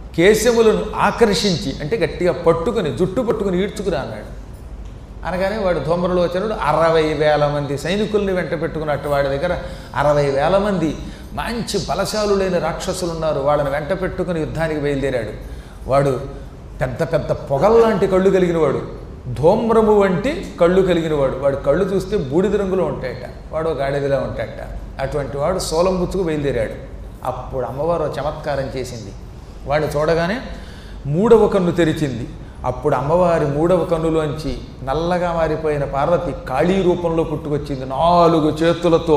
కేశములను ఆకర్షించి అంటే గట్టిగా పట్టుకుని జుట్టు పట్టుకుని ఈడ్చుకురా అన్నాడు అనగానే వాడు ధూమ్రలోచనుడు అరవై వేల మంది సైనికుల్ని వెంట పెట్టుకున్నట్టు వాడి దగ్గర అరవై వేల మంది మంచి బలశాలులైన రాక్షసులు ఉన్నారు వాళ్ళని వెంట పెట్టుకుని యుద్ధానికి బయలుదేరాడు వాడు పెద్ద పెద్ద పొగల్లాంటి కళ్ళు కలిగిన వాడు ధూమ్రము వంటి కళ్ళు కలిగిన వాడు వాడు కళ్ళు చూస్తే బూడిద రంగులో ఉంటాయట వాడు గాడిదలా ఉంటాయట అటువంటి వాడు సోలం బుచ్చుకు బయలుదేరాడు అప్పుడు అమ్మవారు ఓ చమత్కారం చేసింది వాడిని చూడగానే మూడవ కన్ను తెరిచింది అప్పుడు అమ్మవారి మూడవ కన్నులోంచి నల్లగా మారిపోయిన పార్వతి కాళీ రూపంలో పుట్టుకొచ్చింది నాలుగు చేతులతో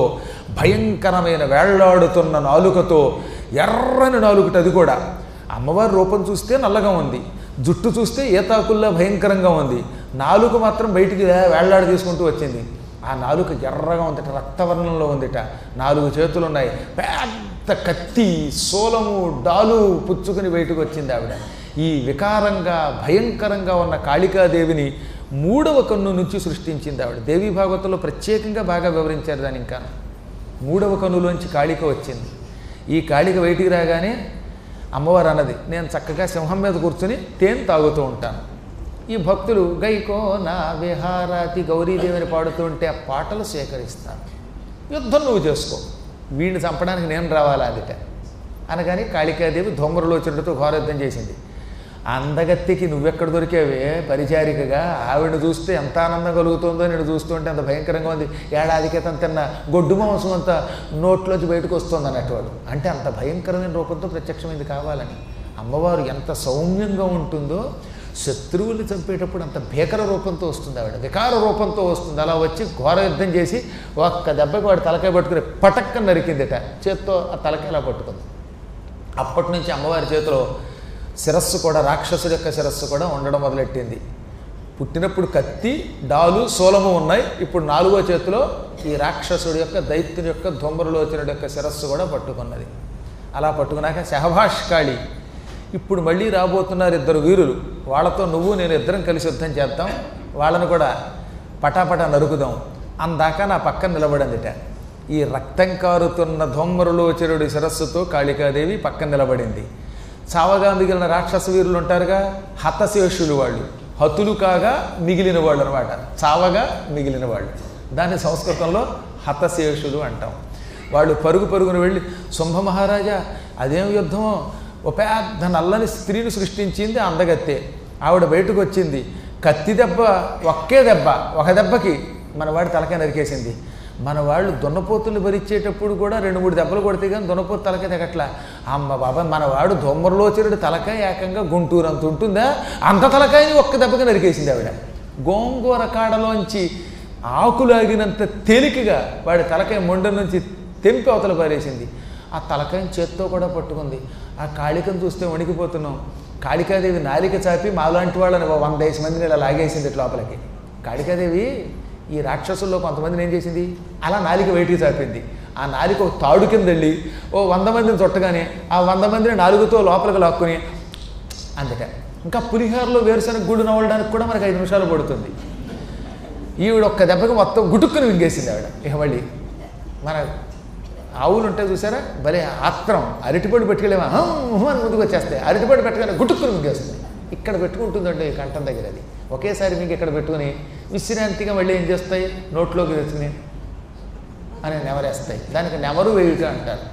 భయంకరమైన వేళ్లాడుతున్న నాలుకతో ఎర్రని నాలుగుట అది కూడా అమ్మవారి రూపం చూస్తే నల్లగా ఉంది జుట్టు చూస్తే ఏతాకుల్లా భయంకరంగా ఉంది నాలుక మాత్రం బయటికి వే- వేళ్లాడి తీసుకుంటూ వచ్చింది ఆ నాలుక ఎర్రగా ఉందట రక్తవర్ణంలో ఉందిట నాలుగు చేతులు ఉన్నాయి పెద్ద కత్తి సోలము డాలు పుచ్చుకుని బయటకు వచ్చింది ఆవిడ ఈ వికారంగా భయంకరంగా ఉన్న కాళికాదేవిని మూడవ కన్ను నుంచి సృష్టించింది ఆవిడ దేవీ భాగవతంలో ప్రత్యేకంగా బాగా వివరించారు దాని ఇంకా మూడవ కన్నులోంచి కాళిక వచ్చింది ఈ కాళిక బయటికి రాగానే అమ్మవారు అన్నది నేను చక్కగా సింహం మీద కూర్చుని తేనె తాగుతూ ఉంటాను ఈ భక్తులు గైకో నా విహారాతి గౌరీదేవిని పాడుతూ ఉంటే ఆ పాటలు స్వీకరిస్తాను యుద్ధం నువ్వు చేసుకో వీడిని చంపడానికి నేను రావాలా అదిట అనగానే కాళికాదేవి ధూమ్రలోచనుడితో ఘోరయుద్ధం చేసింది అందగత్తికి నువ్వెక్కడ దొరికేవే పరిచారికగా ఆవిడ చూస్తే ఎంత ఆనందం కలుగుతుందో నేను చూస్తుంటే అంత భయంకరంగా ఉంది ఏడాది క్రితం తిన్న గొడ్డు మాంసం అంతా నోట్లోంచి బయటకు వస్తుంది అన్నట్టు వాడు అంటే అంత భయంకరమైన రూపంతో ప్రత్యక్షమైంది కావాలని అమ్మవారు ఎంత సౌమ్యంగా ఉంటుందో శత్రువుల్ని చంపేటప్పుడు అంత భీకర రూపంతో వస్తుంది ఆవిడ వికార రూపంతో వస్తుంది అలా వచ్చి ఘోర యుద్ధం చేసి ఒక్క దెబ్బకి వాడు తలకాయ పట్టుకుని పటక్కన నరికిందిట చేత్తో ఆ తలకాయ ఇలా పట్టుకుంది అప్పటి నుంచి అమ్మవారి చేతిలో శిరస్సు కూడా రాక్షసుడి యొక్క శిరస్సు కూడా ఉండడం మొదలెట్టింది పుట్టినప్పుడు కత్తి డాలు సోలము ఉన్నాయి ఇప్పుడు నాలుగో చేతిలో ఈ రాక్షసుడి యొక్క దైత్యుని యొక్క ధూమ్రలోచనుడి యొక్క శిరస్సు కూడా పట్టుకున్నది అలా పట్టుకున్నాక శహభాష్కాళి ఇప్పుడు మళ్ళీ రాబోతున్నారు ఇద్దరు వీరులు వాళ్ళతో నువ్వు నేను ఇద్దరం కలిసి యుద్ధం చేద్దాం వాళ్ళని కూడా పటాపటా నరుకుదాం అందాక నా పక్కన నిలబడిందిట ఈ రక్తం కారుతున్న ధూమ్రలోచనుడి శిరస్సుతో కాళికాదేవి పక్కన నిలబడింది చావగా మిగిలిన రాక్షస వీరులు ఉంటారుగా హతశేషులు వాళ్ళు హతులు కాగా మిగిలిన వాళ్ళు అనమాట చావగా మిగిలిన వాళ్ళు దాన్ని సంస్కృతంలో హతశేషులు అంటాం వాళ్ళు పరుగు పరుగున వెళ్ళి శుంభ మహారాజా అదేం యుద్ధమో ఒక పెద్ద నల్లని స్త్రీని సృష్టించింది ఆ అందగత్తే ఆవిడ బయటకు వచ్చింది కత్తి దెబ్బ ఒకే దెబ్బ ఒక దెబ్బకి మన వాడి తలకాయ నరికేసింది మన వాళ్ళు దున్నపోతుల్ని భరించేటప్పుడు కూడా రెండు మూడు దెబ్బలు కొడితే కానీ దున్నపోతు తలకాయ తెగట్లా అమ్మ బాబా మన వాడు దొమ్మరలోచరుడు తలకాయ ఏకంగా గుంటూరు అంత ఉంటుందా అంత తలకాయని ఒక్క దెబ్బకి నరికేసింది ఆవిడ గోంగూర కాడలోంచి ఆకులాగినంత తేలికగా వాడి తలకాయ మొండ నుంచి తెంపి అవతల పారేసింది ఆ తలకాయని చేత్తో కూడా పట్టుకుంది ఆ కాళికను చూస్తే వణికిపోతున్నాం కాళికాదేవి నాలిక చాపి మాలాంటి వాళ్ళని ఓ వంద వేసి మందిని ఇలా లాగేసింది ఇట్లా లోపలికి కాళికాదేవి ఈ రాక్షసుల్లో కొంతమందిని ఏం చేసింది అలా నాలిక బయటికి చాపింది ఆ నాలిక ఒక తాడు కింద వెళ్ళి ఓ వంద మందిని చుట్టగానే ఆ వంద మందిని నాలుగుతో లోపలికి లాక్కుని అందుకే ఇంకా పులిహారలో వేరుశనగ గుళ్ళు నవ్వడానికి కూడా మనకి ఐదు నిమిషాలు పడుతుంది ఈవిడ ఒక్క దెబ్బకి మొత్తం గుటుక్కుని వింగేసింది ఆవిడ ఇక మళ్ళీ మన ఆవులు ఉంటాయి చూసారా భలే ఆత్రం అరటిపొడి పెట్టుకెళ్ళేమా అని ముందుకు వచ్చేస్తాయి అరటిపొడి పెట్టగానే గుటుక్కుని మింగేస్తుంది ఇక్కడ పెట్టుకుంటుందండి ఈ కంఠం దగ్గర అది ఒకేసారి మీకు ఇక్కడ పెట్టుకుని విశ్రాంతిగా మళ్ళీ ఏం చేస్తాయి నోట్లోకి వేసుకుని అని నెమరేస్తాయి దానికి నెమరు వేయుట అంటారు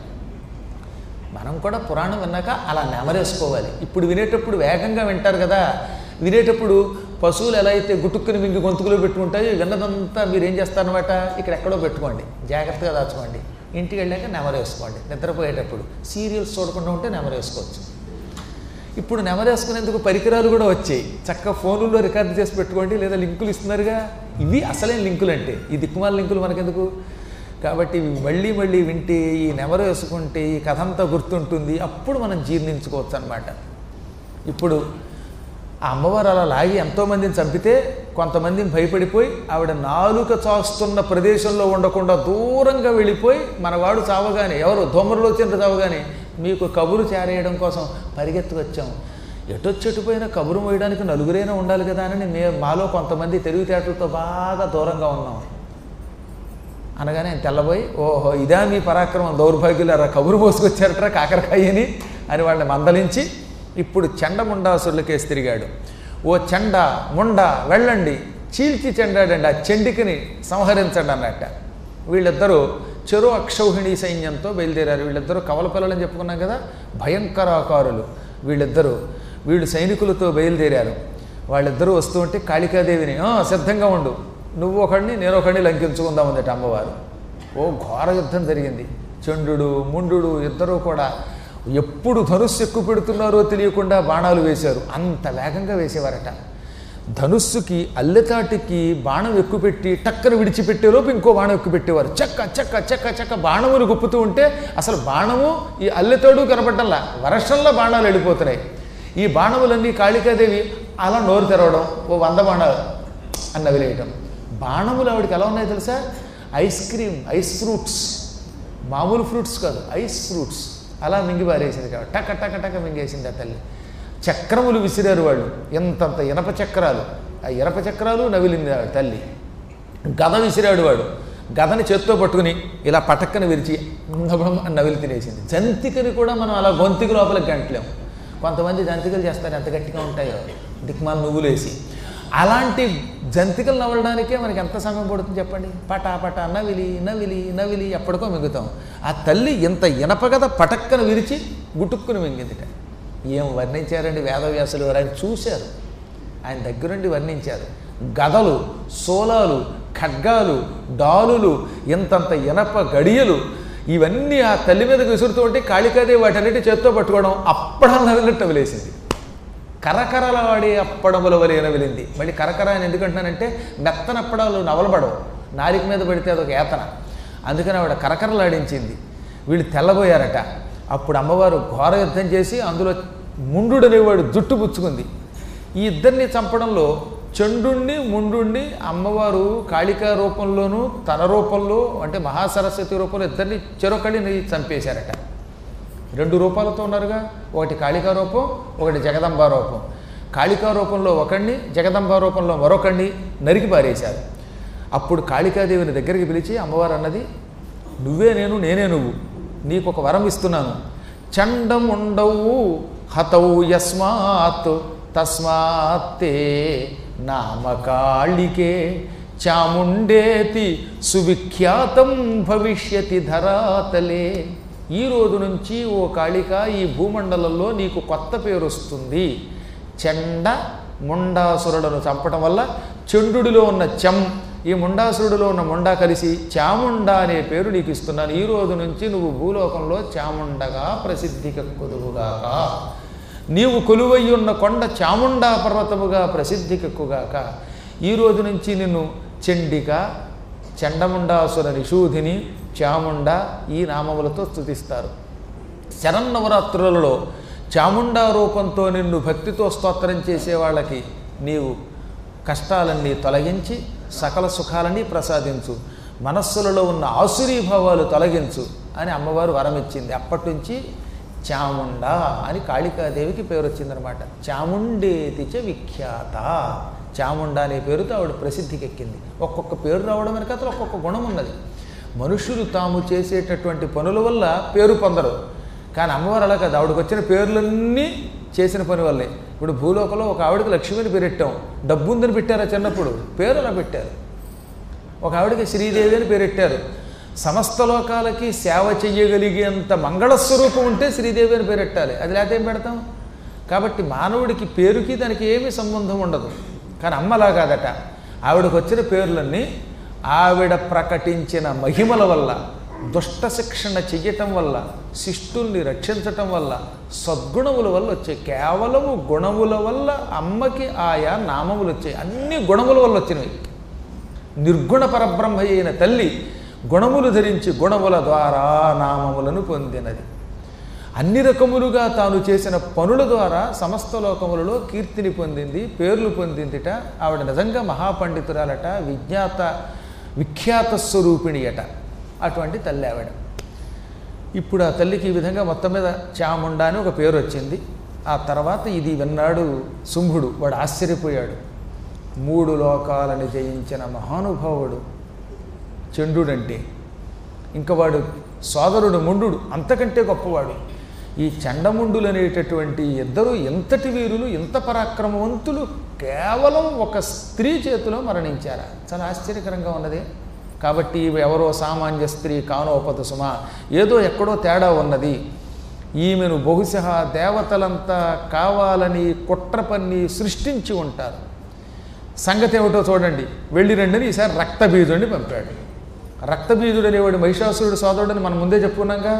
మనం కూడా పురాణం విన్నాక అలా నెమరేసుకోవాలి ఇప్పుడు వినేటప్పుడు వేగంగా వింటారు కదా వినేటప్పుడు పశువులు ఎలా అయితే గుటుక్కుని మింగి గొంతుకులో పెట్టుకుంటాయో విన్నదంతా మీరు ఏం చేస్తారనమాట ఇక్కడ ఎక్కడో పెట్టుకోండి జాగ్రత్తగా దాచుకోండి ఇంటికి వెళ్ళాక నెమరేసుకోండి నిద్రపోయేటప్పుడు సీరియల్స్ చూడకుండా ఉంటే నెమరేసుకోవచ్చు ఇప్పుడు నెమరేసుకునేందుకు పరికరాలు కూడా వచ్చాయి చక్క ఫోనుల్లో రికార్డు చేసి పెట్టుకోండి లేదా లింకులు ఇస్తున్నారుగా ఇవి అసలైన లింకులు అంటే ఈ దిక్కుమాల లింకులు మనకెందుకు కాబట్టి ఇవి మళ్ళీ మళ్ళీ వింటే ఈ నెమరు వేసుకుంటే ఈ కథ అంతా గుర్తుంటుంది అప్పుడు మనం జీర్ణించుకోవచ్చు అనమాట ఇప్పుడు ఆ అమ్మవారు అలా లాగి ఎంతోమందిని చంపితే కొంతమందిని భయపడిపోయి ఆవిడ నాలుక చాస్తున్న ప్రదేశంలో ఉండకుండా దూరంగా వెళ్ళిపోయి మనవాడు చావగానే ఎవరు దోమరులో చెంత చావగానే మీకు కబురు చేరేయడం కోసం పరిగెత్తుకొచ్చాం ఎటొచ్చెట్టుపోయినా కబురు మోయడానికి నలుగురైనా ఉండాలి కదా అని మే మాలో కొంతమంది తెలివితేటలతో బాగా దూరంగా ఉన్నాం అనగానే ఆయన తెల్లబోయి ఓహో ఇదా మీ పరాక్రమం దౌర్భాగ్యులారా కబురు మోసుకొచ్చారట్రా కాకరకాయని అని వాళ్ళని మందలించి ఇప్పుడు చండముండాసురులకేసి తిరిగాడు ఓ చండ ముండ వెళ్ళండి చీల్చి చెండాడండి ఆ చెండికని సంహరించండి అన్నట్ట వీళ్ళిద్దరూ చెరు అక్షౌహిణి సైన్యంతో బయలుదేరారు వీళ్ళిద్దరూ కవల పిల్లలని చెప్పుకున్నాం కదా భయంకరాకారులు వీళ్ళిద్దరూ వీళ్ళు సైనికులతో బయలుదేరారు వాళ్ళిద్దరూ వస్తూ ఉంటే కాళికాదేవిని "ఆ, సిద్ధంగా ఉండు నువ్వు ఒకడిని నేను ఒకడిని లంకించుకుందాం ఉందట అమ్మవారు ఓ ఘోర యుద్ధం జరిగింది చండు ముండు ఇద్దరూ కూడా ఎప్పుడు ధనుస్సు ఎక్కువ పెడుతున్నారో తెలియకుండా బాణాలు వేశారు అంత వేగంగా వేసేవారట ధనుస్సుకి అల్లెతాటికి బాణం ఎక్కువ పెట్టి టక్కన విడిచిపెట్టేలోపు ఇంకో బాణం ఎక్కువ పెట్టేవారు చెక్క చెక్క చెక్క చెక్క బాణములు గుప్పుతూ ఉంటే అసలు బాణము ఈ అల్లెతాడు కనపడ్డంలా వర్షంలో బాణాలు వెళ్ళిపోతున్నాయి ఈ బాణములన్నీ కాళికాదేవి అలా నోరు తెరవడం ఓ వంద బాణాలు అని నవిలేయటం బాణములు ఆవిడకి ఎలా ఉన్నాయో తెలుసా ఐస్ క్రీమ్ ఐస్ ఫ్రూట్స్ మామూలు ఫ్రూట్స్ కాదు ఐస్ ఫ్రూట్స్ అలా మింగి పారేసింది కాబట్టి టక టక టక మింగేసింది ఆ తల్లి చక్రములు విసిరారు వాళ్ళు ఎంతంత ఇనప చక్రాలు ఆ ఇనప చక్రాలు నవిలింది ఆ తల్లి గద విసిరాడు వాడు గదని చేత్తో పట్టుకుని ఇలా పటక్కన విరిచి అందబడం అని నవిలి తినేసింది జంతికని కూడా మనం అలా గొంతుకు లోపలికి గంటలేం కొంతమంది జంతికలు చేస్తారు ఎంత గట్టిగా ఉంటాయో దిక్మాల నువ్వులేసి అలాంటి జంతికలు నవ్వడానికే మనకి ఎంత సమయం పడుతుంది చెప్పండి పటా పటా నవిలి నవిలి నవిలి ఎప్పటికో మింగుతాం ఆ తల్లి ఇంత ఇనపగద పటక్కన విరిచి గుటుక్కుని మింగిందిట ఏం వర్ణించారండి వేదవ్యాసులు వారు ఆయన చూశారు ఆయన దగ్గరుండి వర్ణించారు గదలు సోలాలు ఖడ్గాలు డాలులు ఇంతంత ఇనప గడియలు ఇవన్నీ ఆ తల్లి మీదకి విసురుతూ ఉంటే కాళికాదేవి వాటన్నిటి చేత్తో పట్టుకోవడం అప్పడం నవిలినట్టు వదిలేసింది కరకరలాడే అప్పడముల వలెన వెలింది మళ్ళీ కరకర అని ఎందుకంటున్నానంటే మెత్తనప్పడాలు నవలబడవు నాలిక మీద పడితే అదొక ఏతన అందుకని ఆవిడ కరకరలాడించింది వీళ్ళు తెల్లబోయారట అప్పుడు అమ్మవారు ఘోర యుద్ధం చేసి అందులో ముండు అనేవాడు జుట్టు పుచ్చుకుంది ఈ ఇద్దరిని చంపడంలో చండుణ్ణి ముండుణ్ణి అమ్మవారు కాళికా రూపంలోనూ తన రూపంలో అంటే మహాసరస్వతి రూపంలో ఇద్దరిని చెరొకడిని చంపేశారట రెండు రూపాలతో ఉన్నారుగా ఒకటి కాళికా రూపం ఒకటి జగదంబ రూపం కాళికా రూపంలో ఒకడిని జగదంబ రూపంలో మరొకడిని నరికి పారేశారు అప్పుడు కాళికాదేవిని దగ్గరికి పిలిచి అమ్మవారు అన్నది నువ్వే నేను నేనే నువ్వు నీకు ఒక వరం ఇస్తున్నాను చండం ఉండవు హతవు యస్మాత్ తస్మాత్తే నామకాళికే చాముండేతి సువిఖ్యాతం భవిష్యతి ధరాతలే ఈ రోజు నుంచి ఓ కాళిక ఈ భూమండలంలో నీకు కొత్త పేరు వస్తుంది చెండ ముండాసురులను చంపటం వల్ల చండుడిలో ఉన్న చెం ఈ ముండాసురుడిలో ఉన్న ముండా కలిసి చాముండ అనే పేరు నీకు ఇస్తున్నాను ఈ రోజు నుంచి నువ్వు భూలోకంలో చాముండగా ప్రసిద్ధికెక్కుదువుగాక నీవు కొలువై ఉన్న కొండ చాముండా పర్వతముగా ప్రసిద్ధికెక్కుగాక ఈ రోజు నుంచి నిన్ను చండిక చండముండాసుర నిషూధిని చాముండ ఈ నామములతో స్తుతిస్తారు శరన్నవరాత్రులలో చాముండా రూపంతో నిన్ను భక్తితో స్తోత్రం చేసే వాళ్ళకి నీవు కష్టాలన్నీ తొలగించి సకల సుఖాలన్నీ ప్రసాదించు మనస్సులలో ఉన్న ఆసురీభావాలు తొలగించు అని అమ్మవారు వరం ఇచ్చింది అప్పటి నుంచి చాముండ అని కాళికాదేవికి పేరు వచ్చిందనమాట చాముండేతి చ విఖ్యాత చాముండ అనే పేరుతో ఆవిడ ప్రసిద్ధికి ఎక్కింది ఒక్కొక్క పేరు రావడం వెనక అసలు ఒక్కొక్క గుణం ఉన్నది మనుషులు తాము చేసేటటువంటి పనుల వల్ల పేరు పొందరు కానీ అమ్మవారు అలా కాదు ఆవిడకి వచ్చిన పేర్లన్నీ చేసిన పని వల్లే ఇప్పుడు భూలోకంలో ఒక ఆవిడకి లక్ష్మిని పేరెట్టాం డబ్బు ఉందని పెట్టారా చిన్నప్పుడు పేరు అలా పెట్టారు ఒక ఆవిడకి శ్రీదేవి అని పేరెట్టారు సమస్త లోకాలకి సేవ చెయ్యగలిగేంత మంగళస్వరూపం ఉంటే శ్రీదేవి అని పేరెట్టాలి అది లేకపోతే ఏం పెడతాం కాబట్టి మానవుడికి పేరుకి దానికి ఏమీ సంబంధం ఉండదు కానీ అమ్మలా కాదట ఆవిడకు వచ్చిన పేర్లన్నీ ఆవిడ ప్రకటించిన మహిమల వల్ల దుష్ట శిక్షణ చెయ్యటం వల్ల శిష్టుల్ని రక్షించటం వల్ల సద్గుణముల వల్ల వచ్చాయి కేవలము గుణముల వల్ల అమ్మకి ఆయా నామములు వచ్చాయి అన్ని గుణముల వల్ల వచ్చినవి నిర్గుణ పరబ్రహ్మ అయిన తల్లి గుణములు ధరించి గుణముల ద్వారా నామములను పొందినది అన్ని రకములుగా తాను చేసిన పనుల ద్వారా సమస్త లోకములలో కీర్తిని పొందింది పేర్లు పొందిందిట ఆవిడ నిజంగా మహాపండితురాలట విజ్ఞాత విఖ్యాత స్వరూపిణి అట అటువంటి తల్లి ఆవిడ ఇప్పుడు ఆ తల్లికి ఈ విధంగా మొత్తం మీద చాముండ అని ఒక పేరు వచ్చింది ఆ తర్వాత ఇది విన్నాడు శుంభుడు వాడు ఆశ్చర్యపోయాడు మూడు లోకాలను జయించిన మహానుభావుడు చండుడంటే ఇంకా వాడు సోదరుడు ముండు అంతకంటే గొప్పవాడు ఈ చండముండులు అనేటటువంటి ఇద్దరు ఎంతటి వీరులు ఎంత పరాక్రమవంతులు కేవలం ఒక స్త్రీ చేతిలో మరణించారా చాలా ఆశ్చర్యకరంగా ఉన్నది కాబట్టి ఇవి ఎవరో సామాన్య స్త్రీ కానోపత సుమ ఏదో ఎక్కడో తేడా ఉన్నది ఈమెను బహుశः దేవతలంతా కావాలని కుట్ర పన్ని సృష్టించి ఉంటారు సంగతి ఏమిటో చూడండి వెళ్ళి రండి ఈసారి రక్తబీజుడిని పంపాడు రక్తబీజుడు అనేవాడు మహిషాసురుడు సోదరుడని మనం ముందే చెప్పుకున్నాగా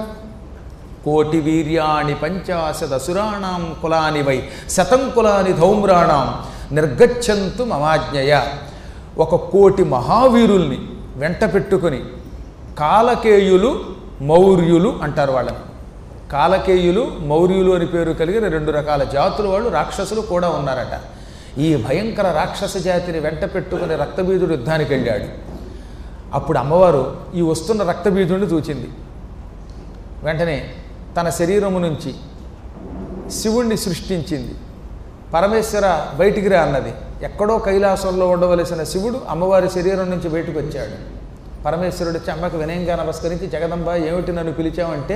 కోటి వీర్యాణి పంచాశద సురాణం కులాని వై శతం కులాని ధౌమ్రాణం నిర్గచ్చంతు మమాజ్ఞయ ఒక కోటి మహావీరుల్ని వెంట పెట్టుకుని కాలకేయులు మౌర్యులు అంటారు వాళ్ళని కాలకేయులు మౌర్యులు అని పేరు కలిగిన రెండు రకాల జాతుల వాళ్ళు రాక్షసులు కూడా ఉన్నారట ఈ భయంకర రాక్షస జాతిని వెంట పెట్టుకుని రక్తబీజుడు యుద్ధానికి వెళ్ళాడు అప్పుడు అమ్మవారు ఈ వస్తున్న రక్తబీజుడిని చూచింది వెంటనే తన శరీరము నుంచి శివుణ్ణి సృష్టించింది పరమేశ్వర బయటికి రా అన్నది ఎక్కడో కైలాసంలో ఉండవలసిన శివుడు అమ్మవారి శరీరం నుంచి బయటకు వచ్చాడు పరమేశ్వరుడు వచ్చి అమ్మకు వినయంగా నమస్కరించి జగదంబ ఏమిటి నన్ను పిలిచావంటే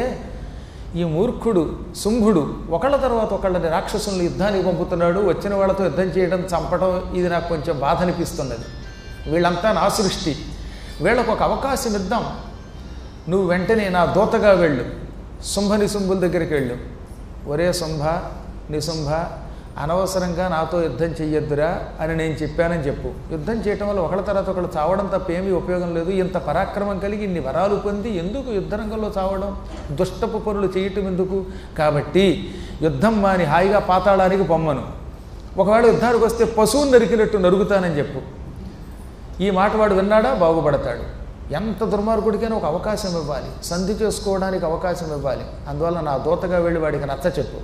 ఈ మూర్ఖుడు శుంభుడు ఒకళ్ళ తర్వాత ఒకళ్ళని రాక్షసులను యుద్ధానికి పంపుతున్నాడు వచ్చిన వాళ్ళతో యుద్ధం చేయడం చంపడం ఇది నాకు కొంచెం బాధ అనిపిస్తున్నది వీళ్ళంతా నా సృష్టి వీళ్ళకు ఒక అవకాశం ఇద్దాం నువ్వు వెంటనే నా దూతగా వెళ్ళు శుంభ నిశుంభుల దగ్గరికి వెళ్ళు ఒరే శుంభ నిశుంభ అనవసరంగా నాతో యుద్ధం చెయ్యొద్దురా అని నేను చెప్పానని చెప్పు యుద్ధం చేయటం వల్ల ఒకళ్ళ తర్వాత ఒకళ్ళు చావడం తప్ప ఏమీ ఉపయోగం లేదు ఇంత పరాక్రమం కలిగి ఇన్ని వరాలు పొంది ఎందుకు యుద్ధరంగంలో చావడం దుష్టపు పనులు చేయటం ఎందుకు కాబట్టి యుద్ధం మాని హాయిగా పాతాళానికి పొమ్మను ఒకవేళ యుద్ధానికి వస్తే పశువుని నరికినట్టు నరుగుతానని చెప్పు ఈ మాట వాడు విన్నాడా బాగుపడతాడు ఎంత దుర్మార్గుడికైనా ఒక అవకాశం ఇవ్వాలి సంధి చేసుకోవడానికి అవకాశం ఇవ్వాలి అందువల్ల నా దూతగా వెళ్ళి వాడికి నచ్చ చెప్పు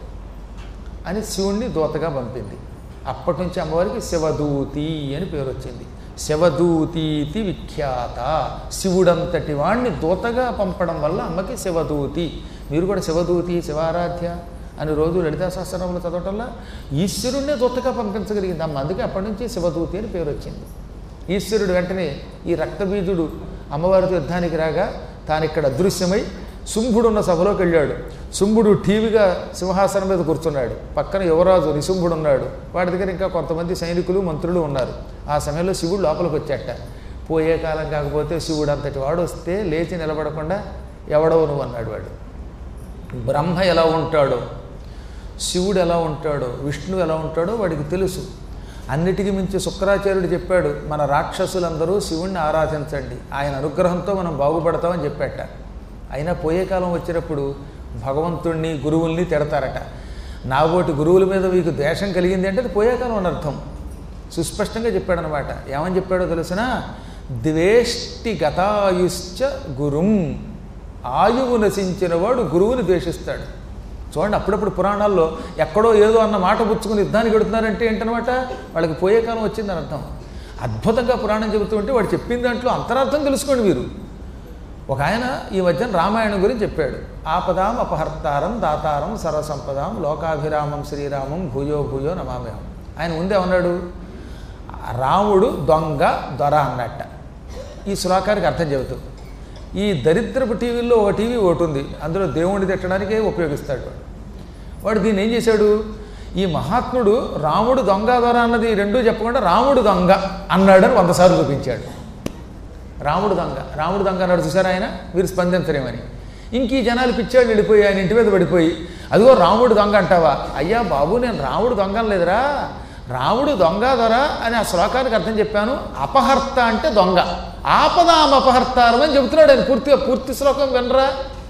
అని శివుణ్ణి దూతగా పంపింది అప్పటి నుంచి అమ్మవారికి శివదూతి అని పేరు వచ్చింది శివదూతీతి విఖ్యాత శివుడంతటి వాణ్ణి దూతగా పంపడం వల్ల అమ్మకి శివదూతి మీరు కూడా శివదూతి శివారాధ్య అని రోజు లలితా సహస్రంలో చదవటం వల్ల ఈశ్వరుణ్ణే దూతగా పంపించగలిగింది అమ్మ అందుకే అప్పటి నుంచి శివదూతి అని పేరు వచ్చింది ఈశ్వరుడు వెంటనే ఈ రక్తబీజుడు అమ్మవారితో యుద్ధానికి రాగా తాను ఇక్కడ అదృశ్యమై శుంభుడున్న సభలోకి వెళ్ళాడు శుంభుడు టీవీగా సింహాసనం మీద కూర్చున్నాడు పక్కన యువరాజు నిశుంభుడు ఉన్నాడు వాడి దగ్గర ఇంకా కొంతమంది సైనికులు మంత్రులు ఉన్నారు ఆ సమయంలో శివుడు లోపలికి వచ్చాట పోయే కాలం కాకపోతే శివుడు అంతటి వాడు వస్తే లేచి నిలబడకుండా ఎవడవు నువ్వు అన్నాడు వాడు బ్రహ్మ ఎలా ఉంటాడో శివుడు ఎలా ఉంటాడో విష్ణువు ఎలా ఉంటాడో వాడికి తెలుసు అన్నిటికీ మించి శుక్రాచార్యుడు చెప్పాడు మన రాక్షసులందరూ శివుణ్ణి ఆరాధించండి ఆయన అనుగ్రహంతో మనం బాగుపడతామని చెప్పాట అయినా పోయే కాలం వచ్చినప్పుడు భగవంతుణ్ణి గురువుల్ని తిడతారట నాబోటి గురువుల మీద మీకు ద్వేషం కలిగింది అంటే అది పోయే కాలం అని అర్థం సుస్పష్టంగా చెప్పాడనమాట ఏమని చెప్పాడో తెలిసిన ద్వేష్టి గతాయుశ్చ గురుం ఆయువు నశించిన వాడు గురువుని ద్వేషిస్తాడు చూడండి అప్పుడప్పుడు పురాణాల్లో ఎక్కడో ఏదో అన్న మాట పుచ్చుకుని యుద్ధానికి వెడుతున్నారంటే ఏంటనమాట వాళ్ళకి పోయే కాలం వచ్చిందని అర్థం అద్భుతంగా పురాణం చెబుతుంటే వాడు చెప్పిన దాంట్లో అంతరార్థం తెలుసుకోండి మీరు ఒక ఆయన ఈ మధ్యన రామాయణం గురించి చెప్పాడు ఆపదాం అపహర్తారం దాతారం సర్వసంపదాం లోకాభిరామం శ్రీరామం భూయో భూయో నమామ్యహం ఆయన ముందేమన్నాడు రాముడు దొంగ దొర అన్నట్ట ఈ శ్లోకానికి అర్థం చెబుతూ ఈ దరిద్రపు టీవీల్లో ఒక టీవీ ఒకటి ఉంది అందులో దేవుణ్ణి తిట్టడానికే ఉపయోగిస్తాడు వాడు వాడు దీన్ని ఏం చేశాడు ఈ మహాత్ముడు రాముడు దొంగ దొర అన్నది రెండూ చెప్పకుండా రాముడు దొంగ అన్నాడని వంద సార్లు చూపించాడు రాముడు దొంగ రాముడు దొంగ అన్నాడు చూసారా ఆయన మీరు స్పందించరేమని ఇంక ఈ జనాలు పిచ్చాడు వెళ్ళిపోయి ఆయన ఇంటి మీద పడిపోయి అదిగో రాముడు దొంగ అంటావా అయ్యా బాబు నేను రాముడు దొంగ లేదురా రాముడు దొంగ దొర అని ఆ శ్లోకానికి అర్థం చెప్పాను అపహర్త అంటే దొంగ ఆపదాం అపహర్తారం అని చెబుతున్నాడు ఆయన పూర్తిగా పూర్తి శ్లోకం వినరా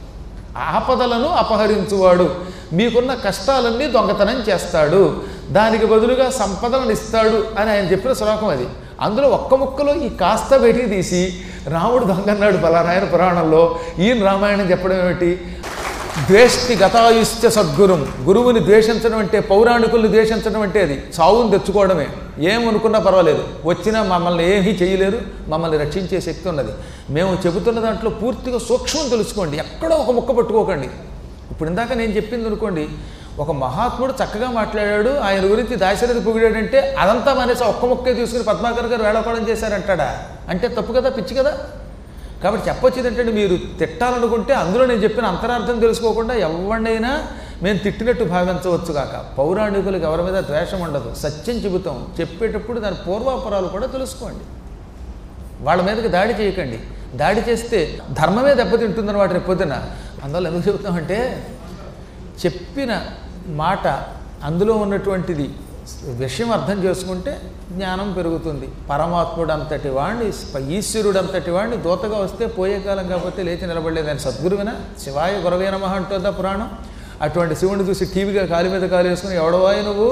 ఆపదలను అపహరించువాడు మీకున్న కష్టాలన్నీ దొంగతనం చేస్తాడు దానికి బదులుగా సంపదలను ఇస్తాడు అని ఆయన చెప్పిన శ్లోకం అది అందులో ఒక్క ముక్కలో ఈ కాస్త బయటికి తీసి రాముడు దొంగ అన్నాడు బలరాయణ పురాణంలో ఈయన రామాయణం చెప్పడం ఏమిటి ద్వేష్టి గతాయుశ్చ సద్గురుం గురువుని ద్వేషించడం అంటే పౌరాణికుల్ని ద్వేషించడం అంటే అది చావుని తెచ్చుకోవడమే ఏమనుకున్నా పర్వాలేదు వచ్చినా మమ్మల్ని ఏమీ చేయలేరు మమ్మల్ని రక్షించే శక్తి ఉన్నది మేము చెబుతున్న దాంట్లో పూర్తిగా సూక్ష్మం తెలుసుకోండి ఎక్కడో ఒక ముక్క పట్టుకోకండి ఇప్పుడు ఇందాక నేను చెప్పింది అనుకోండి ఒక మహాత్ముడు చక్కగా మాట్లాడాడు ఆయన గురించి దాశరథి పొగిడాడంటే అదంతా మానేసి ఒక్క ముక్కే తీసుకుని పద్మాకర్ గారు వేళకోవడం చేశారంటాడా అంటే తప్పు కదా పిచ్చి కదా కాబట్టి చెప్పొచ్చేది ఏంటంటే మీరు తిట్టాలనుకుంటే అందులో నేను చెప్పిన అంతరార్థం తెలుసుకోకుండా ఎవరినైనా మేము తిట్టినట్టు భావించవచ్చు కాక పౌరాణికులకు ఎవరి మీద ద్వేషం ఉండదు సత్యం చెబుతాం చెప్పేటప్పుడు దాని పూర్వాపరాలు కూడా తెలుసుకోండి వాళ్ళ మీదకి దాడి చేయకండి దాడి చేస్తే ధర్మమే దెబ్బతింటుందని వాటి రేపొద్దున అందువల్ల ఎందుకు చెబుతామంటే చెప్పిన మాట అందులో ఉన్నటువంటిది విషయం అర్థం చేసుకుంటే జ్ఞానం పెరుగుతుంది పరమాత్ముడు అంతటి వాడిని ఈశ్వరుడు అంతటి వాడిని దూతగా వస్తే పోయే కాలం కాకపోతే లేచి నిలబడలేదని సద్గురువిన శివాయ గురవే నమః అంటుందా పురాణం అటువంటి శివుని చూసి టీవీగా కాలి మీద కాలు వేసుకుని ఎవడవాయి నువ్వు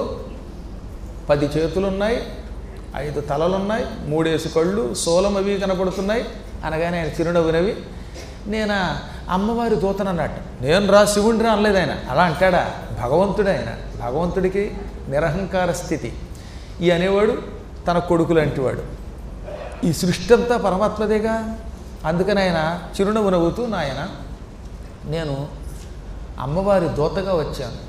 పది చేతులున్నాయి ఐదు తలలున్నాయి మూడేసి కళ్ళు సోలం అవి కనపడుతున్నాయి అనగానే ఆయన చిరునవ్వునవి నేనా అమ్మవారి దూతనన్నట్టు నేను రా శివుడిని రా అనలేదు ఆయన అలా అంటాడా భగవంతుడు ఆయన భగవంతుడికి నిరహంకార స్థితి ఈ అనేవాడు తన కొడుకు లాంటివాడు ఈ సృష్టి అంతా పరమాత్మదేగా అందుకని ఆయన చిరునవ్వు నవ్వుతూ నాయన నేను అమ్మవారి దూతగా వచ్చాను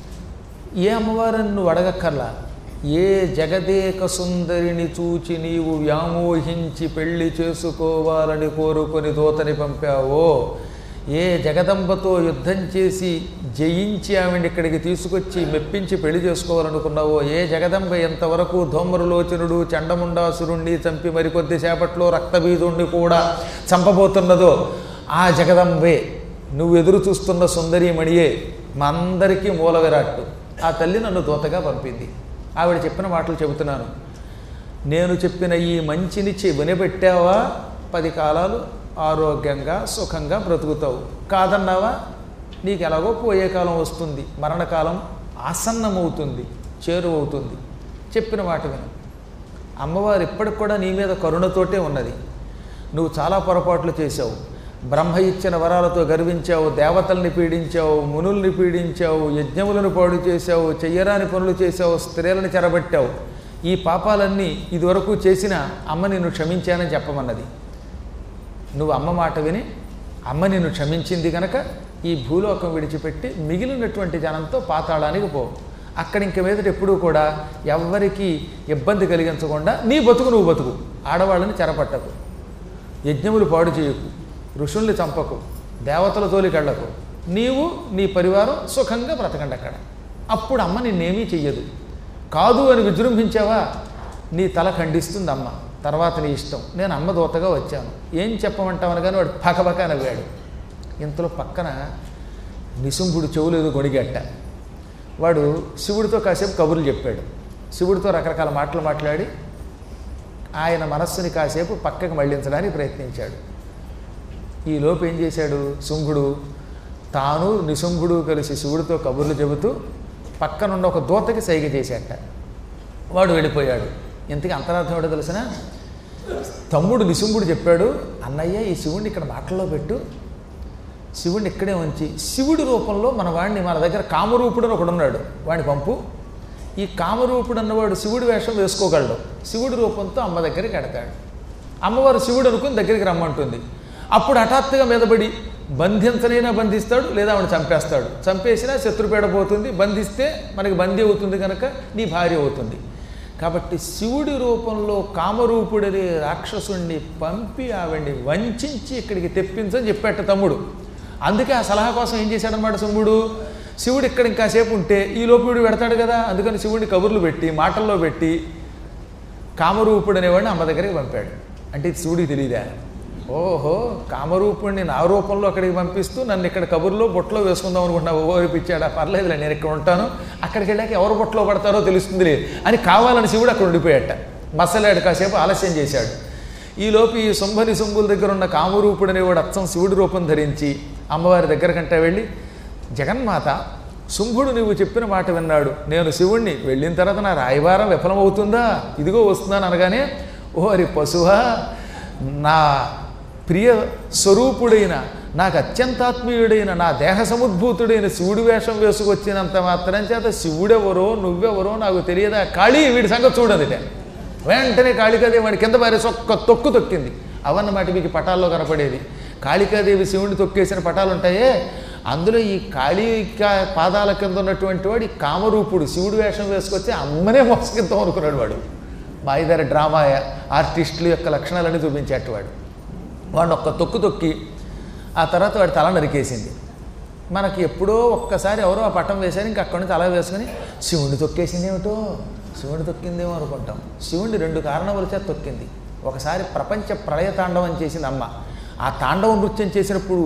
ఏ అమ్మవారిని నువ్వు అడగక్కర్లా ఏ జగదేక సుందరిని చూచి నీవు వ్యామోహించి పెళ్లి చేసుకోవాలని కోరుకొని దూతని పంపావో ఏ జగదంబతో యుద్ధం చేసి జయించి ఆవిడ ఇక్కడికి తీసుకొచ్చి మెప్పించి పెళ్లి చేసుకోవాలనుకున్నావో ఏ జగదంబ ఎంతవరకు ధూమ్రలోచనుడు చండముండాసురుణ్ణి చంపి మరికొద్ది సేపట్లో రక్తబీజుణ్ణి కూడా చంపబోతున్నదో ఆ జగదంబే నువ్వు ఎదురు చూస్తున్న సుందరీమణియే మా అందరికీ మూల విరాట్టు ఆ తల్లి నన్ను దూతగా పంపింది ఆవిడ చెప్పిన మాటలు చెబుతున్నాను నేను చెప్పిన ఈ మంచిని చె- వినబెట్టావా పది కాలాలు ఆరోగ్యంగా సుఖంగా బ్రతుకుతావు కాదన్నావా నీకు ఎలాగో పోయే కాలం వస్తుంది మరణకాలం ఆసన్నమవుతుంది చేరువవుతుంది చెప్పిన మాట విను అమ్మవారు ఇప్పటికి కూడా నీ మీద కరుణతోటే ఉన్నది నువ్వు చాలా పొరపాట్లు చేశావు బ్రహ్మ ఇచ్చిన వరాలతో గర్వించావు దేవతల్ని పీడించావు మునుల్ని పీడించావు యజ్ఞములను పాడు చేశావు చెయ్యరాని పనులు చేశావు స్త్రీలను చెరబట్టావు ఈ పాపాలన్నీ ఇదివరకు చేసిన అమ్మ నిన్ను క్షమించానని చెప్పమన్నది నువ్వు అమ్మ మాట విని అమ్మ నిన్ను క్షమించింది కనుక ఈ భూలోకం విడిచిపెట్టి మిగిలినటువంటి జనంతో పాతాళానికి పో అక్కడ ఇంక మీదట ఎప్పుడూ కూడా ఎవ్వరికీ ఇబ్బంది కలిగించకుండా నీ బతుకు నువ్వు బతుకు ఆడవాళ్ళని చెరపట్టకు యజ్ఞములు పాడు చేయకు ఋషుల్ని చంపకు దేవతల తోలికెళ్ళకు నీవు నీ పరివారం సుఖంగా బ్రతకండి అక్కడ అప్పుడు అమ్మ నిన్నేమీ చెయ్యదు కాదు అని విజృంభించావా నీ తల ఖండిస్తుంది అమ్మ తర్వాత నీ ఇష్టం నేను అమ్మ దూతగా వచ్చాను ఏం చెప్పమంటావు అనగానే వాడు పకపక నవ్వాడు ఇంతలో పక్కన నిశుంభుడు చెవులు ఏదో గొడిగట్ట వాడు శివుడితో కాసేపు కబుర్లు చెప్పాడు శివుడితో రకరకాల మాటలు మాట్లాడి ఆయన మనస్సుని కాసేపు పక్కకి మళ్ళించడానికి ప్రయత్నించాడు ఈ లోపు ఏం చేశాడు శుంభుడు తాను నిశుంభుడు కలిసి శివుడితో కబుర్లు చెబుతూ పక్కనున్న ఒక దూతకి సైగ చేశాట వాడు వెళ్ళిపోయాడు ఇంతకీ అంతరార్థం ఏంటో తెలిసిన తమ్ముడు నిశుంభుడు చెప్పాడు అన్నయ్య ఈ శివుడిని ఇక్కడ మాటల్లో పెట్టు శివుడిని ఇక్కడే ఉంచి శివుడి రూపంలో మన వాడిని మన దగ్గర కామరూపుడు అని ఒకడు ఉన్నాడు వాడిని పంపు ఈ కామరూపుడు అన్నవాడు శివుడి వేషం వేసుకోగలడు శివుడి రూపంతో అమ్మ దగ్గరికి ఎడతాడు అమ్మవారు శివుడు అనుకుని దగ్గరికి రమ్మంటుంది అప్పుడు హఠాత్తుగా మీదపడి బంధించనైనా బంధిస్తాడు లేదా ఆవిడ చంపేస్తాడు చంపేసినా శత్రుపేడ పోతుంది బంధిస్తే మనకి బందీ అవుతుంది కనుక నీ భార్య అవుతుంది కాబట్టి శివుడి రూపంలో కామరూపుడనే రాక్షసుణ్ణి పంపి ఆవిడ్ని వంచించి ఇక్కడికి తెప్పించని చెప్పాట తమ్ముడు అందుకే ఆ సలహా కోసం ఏం చేశాడనమాట శంభుడు శివుడు ఇక్కడ ఇంకాసేపు ఉంటే ఈ లోపుడు పెడతాడు కదా అందుకని శివుడిని కబుర్లు పెట్టి మాటల్లో పెట్టి కామరూపుడు అనేవాడిని అమ్మ దగ్గరికి పంపాడు అంటే ఇది శివుడికి తెలియదా ఓహో కామరూపుణ్ణి నా రూపంలో అక్కడికి పంపిస్తూ నన్ను ఇక్కడ కబుర్లో బొట్లో వేసుకుందాం అనుకుంటున్నా ఓ పిచ్చాడా పర్లేదులే నేను ఇక్కడ ఉంటాను అక్కడికి వెళ్ళాక ఎవరు బొట్లో పడతారో తెలుస్తుందిలే అని కావాలని శివుడు అక్కడ ఉండిపోయాట మసలాడు కాసేపు ఆలస్యం చేశాడు ఈలోపు ఈ శుంభని శుంభుల దగ్గర ఉన్న కామరూపుడు అనేవాడు అచ్చం శివుడి రూపం ధరించి అమ్మవారి దగ్గర కంటే వెళ్ళి జగన్మాత శుంభుడు నువ్వు చెప్పిన మాట విన్నాడు నేను శివుణ్ణి వెళ్ళిన తర్వాత నా రాయవారం విఫలమవుతుందా ఇదిగో వస్తున్నాను అనగానే ఓరి పశువా నా ప్రియ స్వరూపుడైన నాకు అత్యంతాత్మీయుడైన నా దేహ సముద్భూతుడైన శివుడి వేషం వేసుకొచ్చినంత మాత్రం చేత శివుడెవరో నువ్వెవరో నాకు తెలియదా కాళీ వీడి సంగతి చూడదుట వెంటనే కాళికాదేవి వాడి కింద పారేసి ఒక్క తొక్కు తొక్కింది అవన్నమాట మీకు పటాల్లో కనపడేది కాళికాదేవి శివుడిని తొక్కేసిన పటాలు ఉంటాయే అందులో ఈ కాళిక పాదాల కింద ఉన్నటువంటి వాడు ఈ కామరూపుడు శివుడి వేషం వేసుకొచ్చి అమ్మనే మోసగిద్దాం అనుకున్నాడు వాడు మాయిదారి డ్రామా ఆర్టిస్టుల యొక్క లక్షణాలన్నీ చూపించేటవాడు వాడిని ఒక్క తొక్కు తొక్కి ఆ తర్వాత వాడి తల నరికేసింది మనకి ఎప్పుడో ఒక్కసారి ఎవరో ఆ పట్టం వేశారు ఇంకా అక్కడి నుంచి అలా వేసుకుని శివుడిని తొక్కేసింది ఏమిటో శివుడిని తొక్కిందేమో అనుకుంటాం శివుడిని రెండు కారణముల చేత తొక్కింది ఒకసారి ప్రపంచ ప్రళయ తాండవం చేసింది అమ్మ ఆ తాండవ నృత్యం చేసినప్పుడు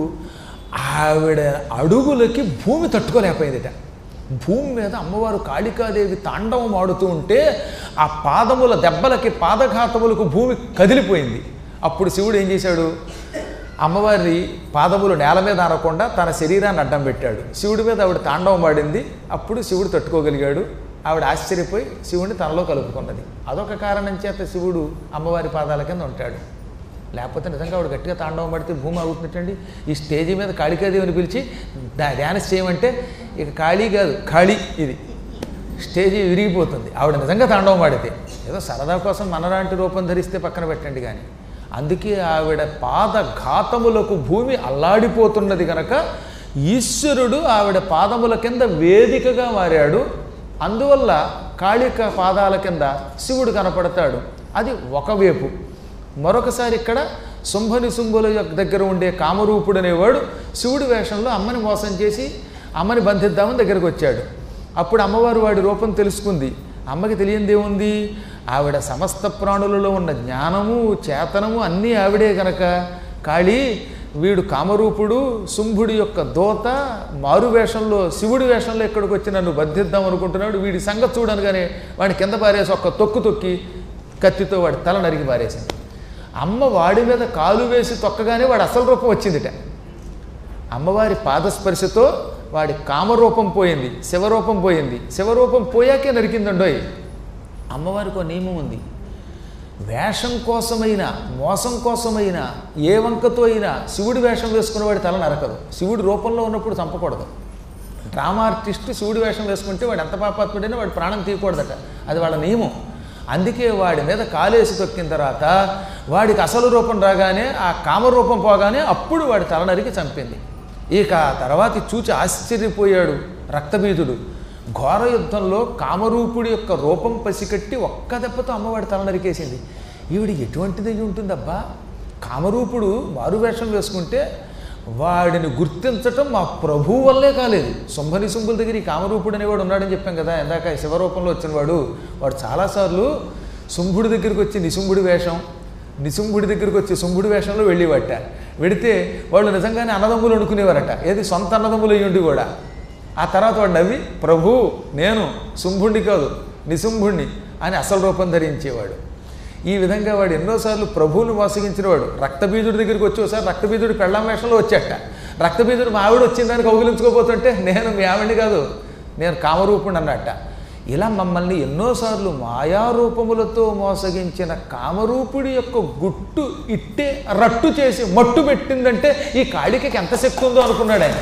ఆవిడ అడుగులకి భూమి తట్టుకోలేకపోయిందిట భూమి మీద అమ్మవారు కాళికాదేవి తాండవం ఆడుతూ ఉంటే ఆ పాదముల దెబ్బలకి పాదఘాతములకు భూమి కదిలిపోయింది అప్పుడు శివుడు ఏం చేశాడు అమ్మవారి పాదములు నేల మీద ఆరకుండా తన శరీరాన్ని అడ్డం పెట్టాడు శివుడి మీద ఆవిడ తాండవం ఆడింది అప్పుడు శివుడు తట్టుకోగలిగాడు ఆవిడ ఆశ్చర్యపోయి శివుడిని తనలో కలుపుకున్నది అదొక కారణం చేత శివుడు అమ్మవారి పాదాల కింద ఉంటాడు లేకపోతే నిజంగా ఆవిడ గట్టిగా తాండవం పడితే భూమి అవుతుంటండి ఈ స్టేజీ మీద కాళికాదేవిని పిలిచి డా డ్యాన్స్ చేయమంటే ఇక ఖాళీ కాదు ఖాళీ ఇది స్టేజీ విరిగిపోతుంది ఆవిడ నిజంగా తాండవం ఆడితే ఏదో సరదా కోసం మనలాంటి రూపం ధరిస్తే పక్కన పెట్టండి కానీ అందుకే ఆవిడ పాద ఘాతములకు భూమి అల్లాడిపోతున్నది కనుక ఈశ్వరుడు ఆవిడ పాదముల కింద వేదికగా మారాడు అందువల్ల కాళిక పాదాల కింద శివుడు కనపడతాడు అది ఒకవైపు మరొకసారి ఇక్కడ శుంభని శుంభుల యొక్క దగ్గర ఉండే కామరూపుడు అనేవాడు శివుడి వేషంలో అమ్మని మోసం చేసి అమ్మని బంధిద్దామని దగ్గరకు వచ్చాడు అప్పుడు అమ్మవారు వాడి రూపం తెలుసుకుంది అమ్మకి తెలియంది ఏముంది ఆవిడ సమస్త ప్రాణులలో ఉన్న జ్ఞానము చేతనము అన్నీ ఆవిడే గనక కాళీ వీడు కామరూపుడు శుంభుడి యొక్క దోత మారు వేషంలో శివుడి వేషంలో ఇక్కడికి వచ్చి నన్ను బంధిద్దాం అనుకుంటున్నాడు వీడి సంగతి చూడనుగానే వాడిని కింద పారేసి ఒక్క తొక్కు తొక్కి కత్తితో వాడి తల నరికి పారేసింది అమ్మ వాడి మీద కాలు వేసి తొక్కగానే వాడు అసలు రూపం వచ్చిందిట అమ్మవారి పాదస్పర్శతో వాడి కామరూపం పోయింది శివరూపం పోయింది శివరూపం పోయాకే నరికిందండోయ్ అమ్మవారికి ఒక నియమం ఉంది వేషం కోసమైనా మోసం కోసమైనా ఏ వంకతో అయినా శివుడి వేషం వేసుకునేవాడి తల నరకదు శివుడి రూపంలో ఉన్నప్పుడు చంపకూడదు డ్రామా ఆర్టిస్ట్ శివుడి వేషం వేసుకుంటే వాడు ఎంత పాపాత్ముడైనా వాడు ప్రాణం తీయకూడదట అది వాళ్ళ నియమం అందుకే వాడి మీద కాలేసి తొక్కిన తర్వాత వాడికి అసలు రూపం రాగానే ఆ కామరూపం పోగానే అప్పుడు వాడి తల నరికి చంపింది ఇక ఆ తర్వాత ఇది చూచి ఆశ్చర్యపోయాడు రక్తబీజుడు ఘోర యుద్ధంలో కామరూపుడి యొక్క రూపం పసికట్టి ఒక్క దెబ్బతో అమ్మవాడి తల నరికేసింది ఈవిడ ఎటువంటిది అయి ఉంటుందబ్బా కామరూపుడు మారువేషం వేసుకుంటే వాడిని గుర్తించటం మా ప్రభువు వల్లే కాలేదు శుంభని శుంభుల దగ్గర ఈ కామరూపుడు అనేవాడు ఉన్నాడని చెప్పాం కదా ఇందాక శివరూపంలో వచ్చినవాడు వాడు చాలాసార్లు శుంభుడి దగ్గరికి వచ్చి నిశుంభుడి వేషం నిశుంభుడి దగ్గరికి వచ్చి శుంభుడి వేషంలో వెళ్ళేవట వెడితే వాళ్ళు నిజంగానే అన్నదమ్ములు అనుకునేవారట ఏది సొంత అన్నదమ్ములు అయ్యుండి కూడా ఆ తర్వాత వాడు నవ్వి ప్రభు నేను శుంభుణ్ణి కాదు నిశుంభుణ్ణి అని అసలు రూపం ధరించేవాడు ఈ విధంగా వాడు ఎన్నోసార్లు ప్రభువును మోసగించినవాడు రక్తబీజుడి దగ్గరికి వచ్చి ఒకసారి రక్తబీజుడి పెళ్ళాం వేషంలో వచ్చాట రక్తబీజుడు మా ఆవిడ వచ్చిందని కౌగిలించుకోపోతుంటే నేను మీ ఆవిడ్ని కాదు నేను కామరూపుణ్ణి అన్నట్ట ఇలా మమ్మల్ని ఎన్నోసార్లు మాయారూపములతో మోసగించిన కామరూపుడి యొక్క గుట్టు ఇట్టే రట్టు చేసి మట్టు పెట్టిందంటే ఈ కాళికకి ఎంత శక్తి ఉందో అనుకున్నాడు ఆయన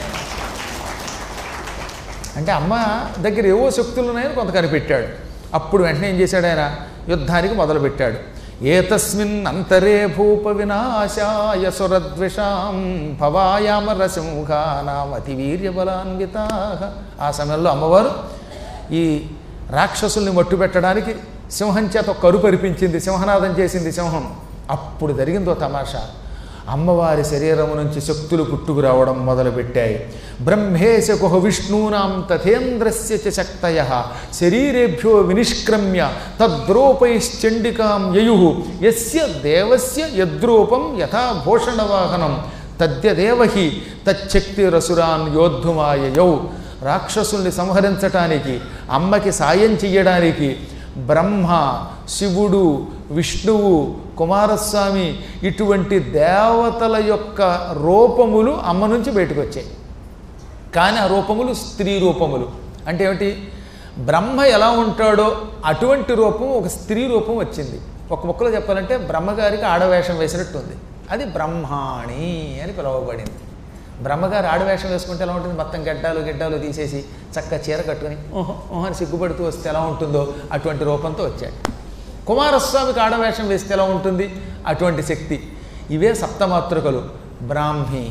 అంటే అమ్మ దగ్గర ఏవో శక్తులు ఉన్నాయని కొంత కనిపెట్టాడు అప్పుడు వెంటనే ఏం చేశాడు ఆయన యుద్ధానికి మొదలుపెట్టాడు ఏతస్మిన్ అంతరే భూప వినాశాయ సురద్విషాం భవాయామరసింహానామతి వీర్యబలాన్విత ఆ సమయంలో అమ్మవారు ఈ రాక్షసుల్ని మట్టు పెట్టడానికి సింహం చేత ఒక కరు పరిపించింది సింహనాదం చేసింది సింహం అప్పుడు జరిగిందో తమాషా అమ్మవారి శరీరము నుంచి శక్తులు పుట్టుకురావడం మొదలుపెట్టాయి బ్రహ్మేశ కుహ విష్ణూనాం తథేంద్రస్య చ శక్తయ శరీరేభ్యో వినిష్క్రమ్య తద్రూపైశ్చండికాం యయు యస్య దేవస్య యద్రూపం యథా భూషణవాహనం తద్యదేవహి తచ్చక్తిరసురాన్ యోద్ధుమాయయౌ రాక్షసుల్ని సంహరించటానికి అమ్మకి సాయం చెయ్యడానికి బ్రహ్మ శివుడు విష్ణువు కుమారస్వామి ఇటువంటి దేవతల యొక్క రూపములు అమ్మ నుంచి బయటకు వచ్చాయి కానీ ఆ రూపములు స్త్రీ రూపములు అంటే ఏమిటి బ్రహ్మ ఎలా ఉంటాడో అటువంటి రూపం ఒక స్త్రీ రూపం వచ్చింది ఒక ముక్కలో చెప్పాలంటే బ్రహ్మగారికి ఆడవేషం వేసినట్టు ఉంది అది బ్రహ్మాణి అని పిలువబడింది బ్రహ్మగారు ఆడవేషం వేసుకుంటే ఎలా ఉంటుంది మొత్తం గడ్డాలు గిడ్డాలు తీసేసి చక్క చీర కట్టుకుని ఓహో ఓహో అని సిగ్గుపడుతూ వస్తే ఎలా ఉంటుందో అటువంటి రూపంతో వచ్చాడు కుమారస్వామికి ఆడవేషం వేస్తే ఎలా ఉంటుంది అటువంటి శక్తి ఇవే సప్తమాతృకలు బ్రాహ్మి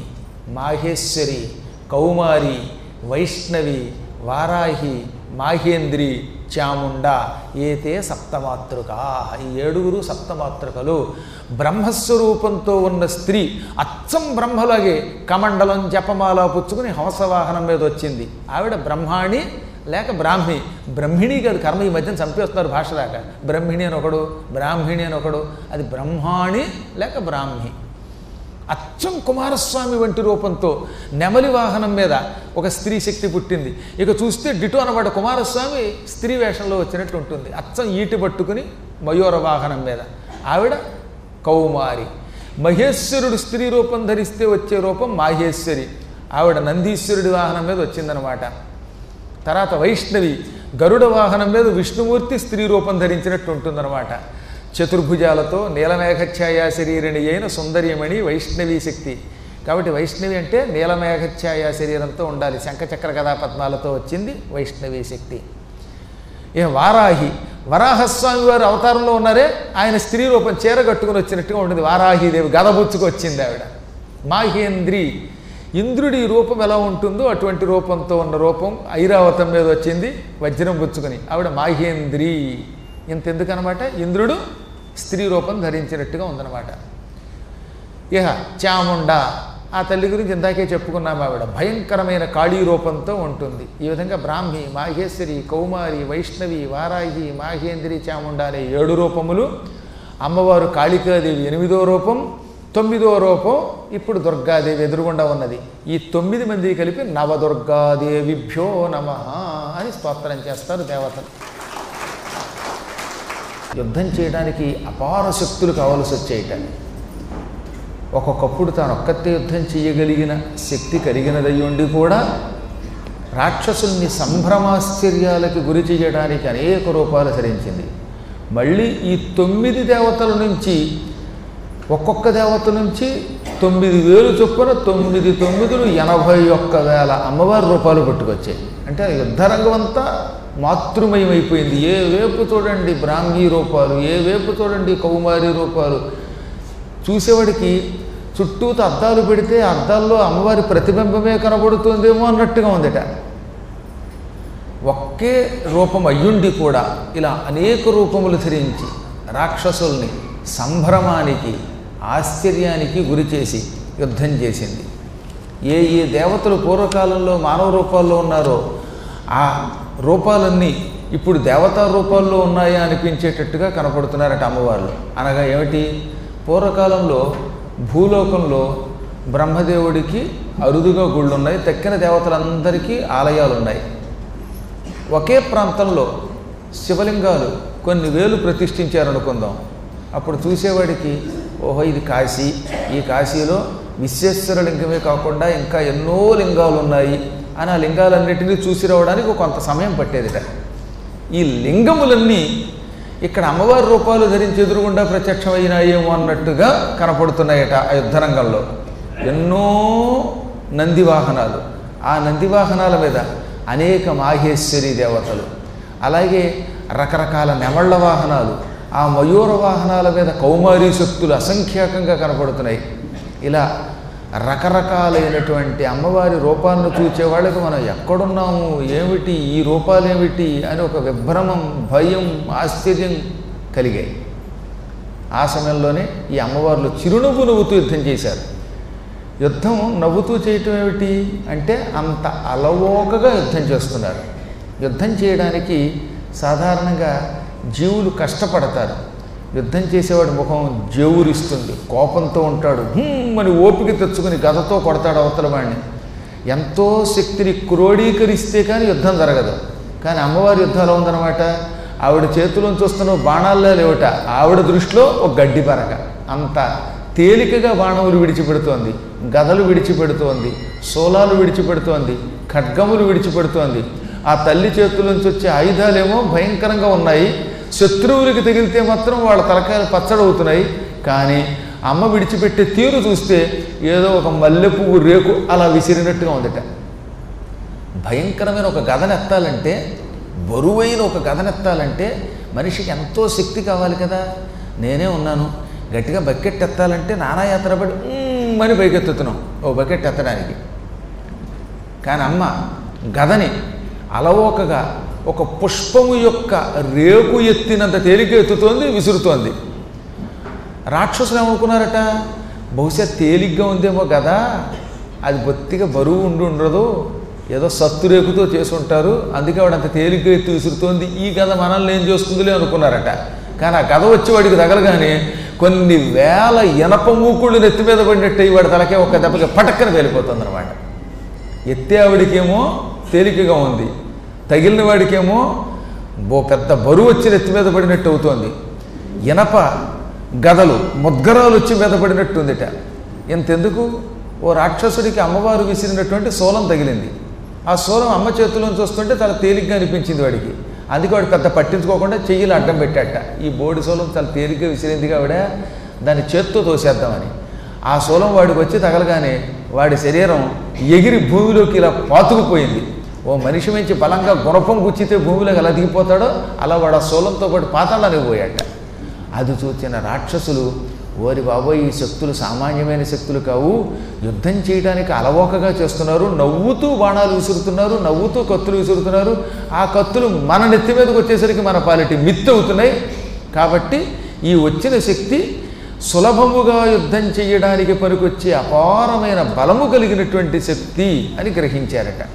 మాహేశ్వరి కౌమారి వైష్ణవి వారాహి మాహేంద్రి చాముండ ఏతే సప్తమాతృకా ఈ ఏడుగురు సప్తమాతృకలు బ్రహ్మస్వరూపంతో ఉన్న స్త్రీ అచ్చం బ్రహ్మలాగే కమండలం జపమాల పుచ్చుకుని హంసవాహనం మీద వచ్చింది ఆవిడ బ్రహ్మాణి లేక బ్రాహ్మి బ్రహ్మిణి కాదు కర్మ ఈ మధ్యన చంపేస్తున్నారు భాష దాకా బ్రహ్మిణి అని ఒకడు బ్రాహ్మిణి అని ఒకడు అది బ్రహ్మాణి లేక బ్రాహ్మి అచ్చం కుమారస్వామి వంటి రూపంతో నెమలి వాహనం మీద ఒక స్త్రీ శక్తి పుట్టింది ఇక చూస్తే డిటో అనమాట కుమారస్వామి స్త్రీ వేషంలో వచ్చినట్టు ఉంటుంది అచ్చం ఈటి పట్టుకుని మయూర వాహనం మీద ఆవిడ కౌమారి మహేశ్వరుడు స్త్రీ రూపం ధరిస్తే వచ్చే రూపం మాహేశ్వరి ఆవిడ నందీశ్వరుడి వాహనం మీద వచ్చిందనమాట తర్వాత వైష్ణవి గరుడ వాహనం మీద విష్ణుమూర్తి స్త్రీ రూపం ధరించినట్టు ఉంటుందన్నమాట చతుర్భుజాలతో నీలమేఘఛాయ శరీరిణి అయిన సుందర్యమణి వైష్ణవీ శక్తి కాబట్టి వైష్ణవి అంటే నీలమేఘఛాయ శరీరంతో ఉండాలి శంఖచక్ర గదా పద్మాలతో వచ్చింది వైష్ణవీ శక్తి ఇక వారాహి వరాహస్వామి వారు అవతారంలో ఉన్నారే ఆయన స్త్రీ రూపం చీర కట్టుకుని వచ్చినట్టుగా ఉంటుంది వారాహిదేవి గదబుచ్చుకు వచ్చింది ఆవిడ మాహేంద్రి ఇంద్రుడి రూపం ఎలా ఉంటుందో అటువంటి రూపంతో ఉన్న రూపం ఐరావతం మీద వచ్చింది వజ్రం పుచ్చుకొని ఆవిడ మాహేంద్రి ఇంతెందుకనమాట ఇంద్రుడు స్త్రీ రూపం ధరించినట్టుగా ఉందన్నమాట ఇహ చాముండ ఆ తల్లి గురించి ఇందాకే చెప్పుకున్నాం ఆవిడ భయంకరమైన కాళీ రూపంతో ఉంటుంది ఈ విధంగా బ్రాహ్మి మాహేశ్వరి కౌమారి వైష్ణవి వారాహి మాహేంద్రి చాముండ అనే ఏడు రూపములు అమ్మవారు కాళికాదేవి ఎనిమిదో రూపం తొమ్మిదో రూపం ఇప్పుడు దుర్గాదేవి ఎదురుగుండా ఉన్నది ఈ తొమ్మిది మంది కలిపి నవదుర్గాదేవిభ్యో నమ అని స్తోత్రం చేస్తారు దేవతలు యుద్ధం చేయడానికి అపార శక్తులు కావలసి వచ్చేయట ఒక్కొక్కప్పుడు తాను ఒక్కతే యుద్ధం చేయగలిగిన శక్తి కలిగినదై ఉండి కూడా రాక్షసుల్ని సంభ్రమాశ్చర్యాలకి గురి చేయడానికి అనేక రూపాలు ధరించింది మళ్ళీ ఈ తొమ్మిది దేవతల నుంచి ఒక్కొక్క దేవత నుంచి తొమ్మిది వేలు చొప్పున తొమ్మిది తొమ్మిదిలు ఎనభై ఒక్క వేల అమ్మవారి రూపాలు పట్టుకొచ్చాయి అంటే యుద్ధరంగం అంతా మాతృమయమైపోయింది ఏ వేపు చూడండి బ్రాహ్మీ రూపాలు ఏ వేపు చూడండి కౌమారి రూపాలు చూసేవాడికి చుట్టూతో అద్దాలు పెడితే అద్దాల్లో అమ్మవారి ప్రతిబింబమే కనబడుతుందేమో అన్నట్టుగా ఉందట ఒకే రూపం అయ్యుండి కూడా ఇలా అనేక రూపములు ధరించి రాక్షసుల్ని సంభ్రమానికి ఆశ్చర్యానికి గురి చేసి యుద్ధం చేసింది ఏ ఏ దేవతలు పూర్వకాలంలో మానవ రూపాల్లో ఉన్నారో ఆ రూపాలన్నీ ఇప్పుడు దేవతా రూపాల్లో ఉన్నాయా అనిపించేటట్టుగా కనపడుతున్నారట అమ్మవార్లు అనగా ఏమిటి పూర్వకాలంలో భూలోకంలో బ్రహ్మదేవుడికి అరుదుగా గుళ్ళు ఉన్నాయి తక్కిన దేవతలందరికీ ఆలయాలు ఉన్నాయి ఒకే ప్రాంతంలో శివలింగాలు కొన్ని వేలు ప్రతిష్ఠించారనుకుందాం అప్పుడు చూసేవాడికి ఓహో ఇది కాశీ ఈ కాశీలో విశ్వేశ్వర లింగమే కాకుండా ఇంకా ఎన్నో లింగాలు ఉన్నాయి అని ఆ లింగాలన్నిటినీ చూసి రావడానికి కొంత సమయం పట్టేదిట ఈ లింగములన్నీ ఇక్కడ అమ్మవారి రూపాలు ధరించి ఎదురుగుండా ప్రత్యక్షమైనాయేమో అన్నట్టుగా కనపడుతున్నాయట ఆ యుద్ధరంగంలో ఎన్నో నంది వాహనాలు ఆ నంది వాహనాల మీద అనేక మాహేశ్వరి దేవతలు అలాగే రకరకాల నెమళ్ల వాహనాలు ఆ మయూర వాహనాల మీద కౌమారీ శక్తులు అసంఖ్యాకంగా కనపడుతున్నాయి ఇలా రకరకాలైనటువంటి అమ్మవారి రూపాలను చూచే వాళ్ళకి మనం ఎక్కడున్నాము ఏమిటి ఈ రూపాలేమిటి అని ఒక విభ్రమం భయం ఆశ్చర్యం కలిగాయి ఆ సమయంలోనే ఈ అమ్మవార్లు చిరునవ్వు నవ్వుతూ యుద్ధం చేశారు యుద్ధం నవ్వుతూ చేయటం ఏమిటి అంటే అంత అలవోకగా యుద్ధం చేస్తున్నారు యుద్ధం చేయడానికి సాధారణంగా జీవులు కష్టపడతారు యుద్ధం చేసేవాడి ముఖం జేవురిస్తుంది కోపంతో ఉంటాడు "హ్మ్" అని ఓపిక తెచ్చుకుని గదతో కొడతాడు అవతల వాడిని ఎంతో శక్తిని క్రోడీకరిస్తే కానీ యుద్ధం జరగదు కానీ అమ్మవారి యుద్ధం ఎలా ఉందన్నమాట ఆవిడ చేతిలోంచి వస్తున్న బాణాల్లో లేవట ఆవిడ దృష్టిలో ఒక గడ్డి పరక అంత తేలికగా బాణములు విడిచిపెడుతోంది గదలు విడిచిపెడుతోంది సోలాలు విడిచిపెడుతోంది ఖడ్గములు విడిచిపెడుతోంది ఆ తల్లి చేతుల్లోంచి వచ్చే ఆయుధాలేమో భయంకరంగా ఉన్నాయి శత్రువులకి తగిలితే మాత్రం వాళ్ళ తలకాయలు పచ్చడవుతున్నాయి కానీ అమ్మ విడిచిపెట్టే తీరు చూస్తే ఏదో ఒక మల్లె పువ్వు రేకు అలా విసిరినట్టుగా ఉందట భయంకరమైన ఒక గదనెత్తాలంటే బరువైన ఒక గదనెత్తాలంటే మనిషికి ఎంతో శక్తి కావాలి కదా నేనే ఉన్నాను గట్టిగా బకెట్ ఎత్తాలంటే నానా యాత్ర పడి "మ్మ్" అని పైకెత్తుతున్నాం ఓ బకెట్ ఎత్తడానికి కానీ అమ్మ గదని అలవోకగా ఒక పుష్పము యొక్క రేకు ఎత్తినంత తేలిక ఎత్తుతోంది విసురుతోంది రాక్షసులు ఏమనుకున్నారట బహుశా తేలిగ్గా ఉందేమో కదా అది బొత్తిగా బరువు ఉండి ఉండదు ఏదో సత్తు రేకుతో చేసి ఉంటారు అందుకే వాడు అంత తేలిగ్గా ఎత్తి విసురుతోంది ఈ గద మనల్ని ఏం చేస్తుందిలే అనుకున్నారట కానీ ఆ గద వచ్చి వాడికి తగలగానే కొన్ని వేల ఎనప మూకుళ్ళు నెత్తి మీద పడినట్టు వాడి తలకే ఒక దెబ్బకి పటక్కన వెళ్ళిపోతుంది అనమాట ఎత్తే ఆవిడికేమో తేలికగా ఉంది తగిలిన వాడికేమో ఓ పెద్ద బరువు వచ్చి నెత్తి మీద పడినట్టు అవుతోంది ఇనప గదలు ముద్గరాలు వచ్చి మీద పడినట్టు ఉందిట ఇంతెందుకు ఓ రాక్షసుడికి అమ్మవారు విసిరినటువంటి శూలం తగిలింది ఆ శూలం అమ్మ చేతిలోంచి వస్తుంటే చాలా తేలిగ్గా అనిపించింది వాడికి అందుకే వాడు పెద్ద పట్టించుకోకుండా చెయ్యిలు అడ్డం పెట్టాట ఈ బోడి శూలం చాలా తేలిగ్గా విసిరింది ఆవిడ దాన్ని చేత్తో తోసేద్దామని ఆ శూలం వాడికి వచ్చి తగలగానే వాడి శరీరం ఎగిరి భూమిలోకి ఇలా పాతుకుపోయింది ఓ మనిషి మించి బలంగా గుణపం గుచ్చితే భూమిలోకి ఎలా దిగిపోతాడో అలా వాడు ఆ శూలంతో పాటు పాతాళానికి పోయాట అది చూచిన రాక్షసులు ఓరి బాబోయ్ ఈ శక్తులు సామాన్యమైన శక్తులు కావు యుద్ధం చేయడానికి అలవోకగా చేస్తున్నారు నవ్వుతూ బాణాలు విసురుతున్నారు నవ్వుతూ కత్తులు విసురుతున్నారు ఆ కత్తులు మన నెత్తి మీదకి వచ్చేసరికి మన పాలిటి మిత్తు అవుతున్నాయి కాబట్టి ఈ వచ్చిన శక్తి సులభముగా యుద్ధం చేయడానికి పనికొచ్చే అపారమైన బలము కలిగినటువంటి శక్తి అని గ్రహించారట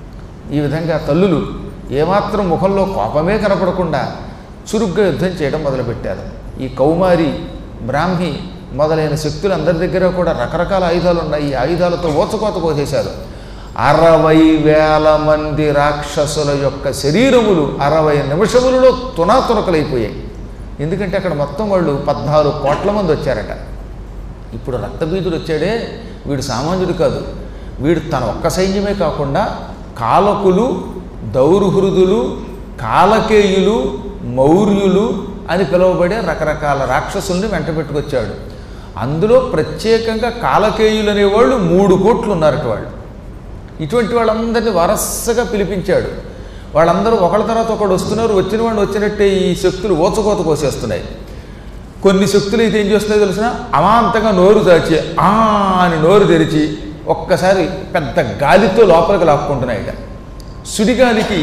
ఈ విధంగా తల్లులు ఏమాత్రం ముఖంలో కోపమే కనపడకుండా చురుగ్గా యుద్ధం చేయడం మొదలుపెట్టారు ఈ కౌమారి బ్రాహ్మి మొదలైన శక్తులు అందరి దగ్గర కూడా రకరకాల ఆయుధాలు ఉన్నాయి ఈ ఆయుధాలతో ఓచకోత కోసేశారు అరవై వేల మంది రాక్షసుల యొక్క శరీరములు అరవై నిమిషములలో తునాతునకలైపోయాయి ఎందుకంటే అక్కడ మొత్తం వాళ్ళు పద్నాలుగు కోట్ల మంది వచ్చారట ఇప్పుడు రక్తబీజుడు వచ్చాడే వీడు సామాన్యుడు కాదు వీడు తన ఒక్క సైన్యమే కాకుండా కాలకులు దౌర్హృదులు కాలకేయులు మౌర్యులు అని పిలువబడే రకరకాల రాక్షసుల్ని వెంట పెట్టుకొచ్చాడు అందులో ప్రత్యేకంగా కాలకేయులు అనేవాళ్ళు మూడు కోట్లు ఉన్నారట వాళ్ళు ఇటువంటి వాళ్ళందరినీ వరసగా పిలిపించాడు వాళ్ళందరూ ఒకళ్ళ తర్వాత ఒకడు వస్తున్నారు వచ్చిన వాడు వచ్చినట్టే ఈ శక్తులు ఓచకోత కోసేస్తున్నాయి కొన్ని శక్తులు అయితే ఏం చేస్తున్నాయో తెలిసిన అమాంతంగా నోరు దాచి ఆ అని నోరు తెరిచి ఒక్కసారి పెద్ద గాలితో లోపలికి లాక్కుంటున్నాయిట సుడిగాలికి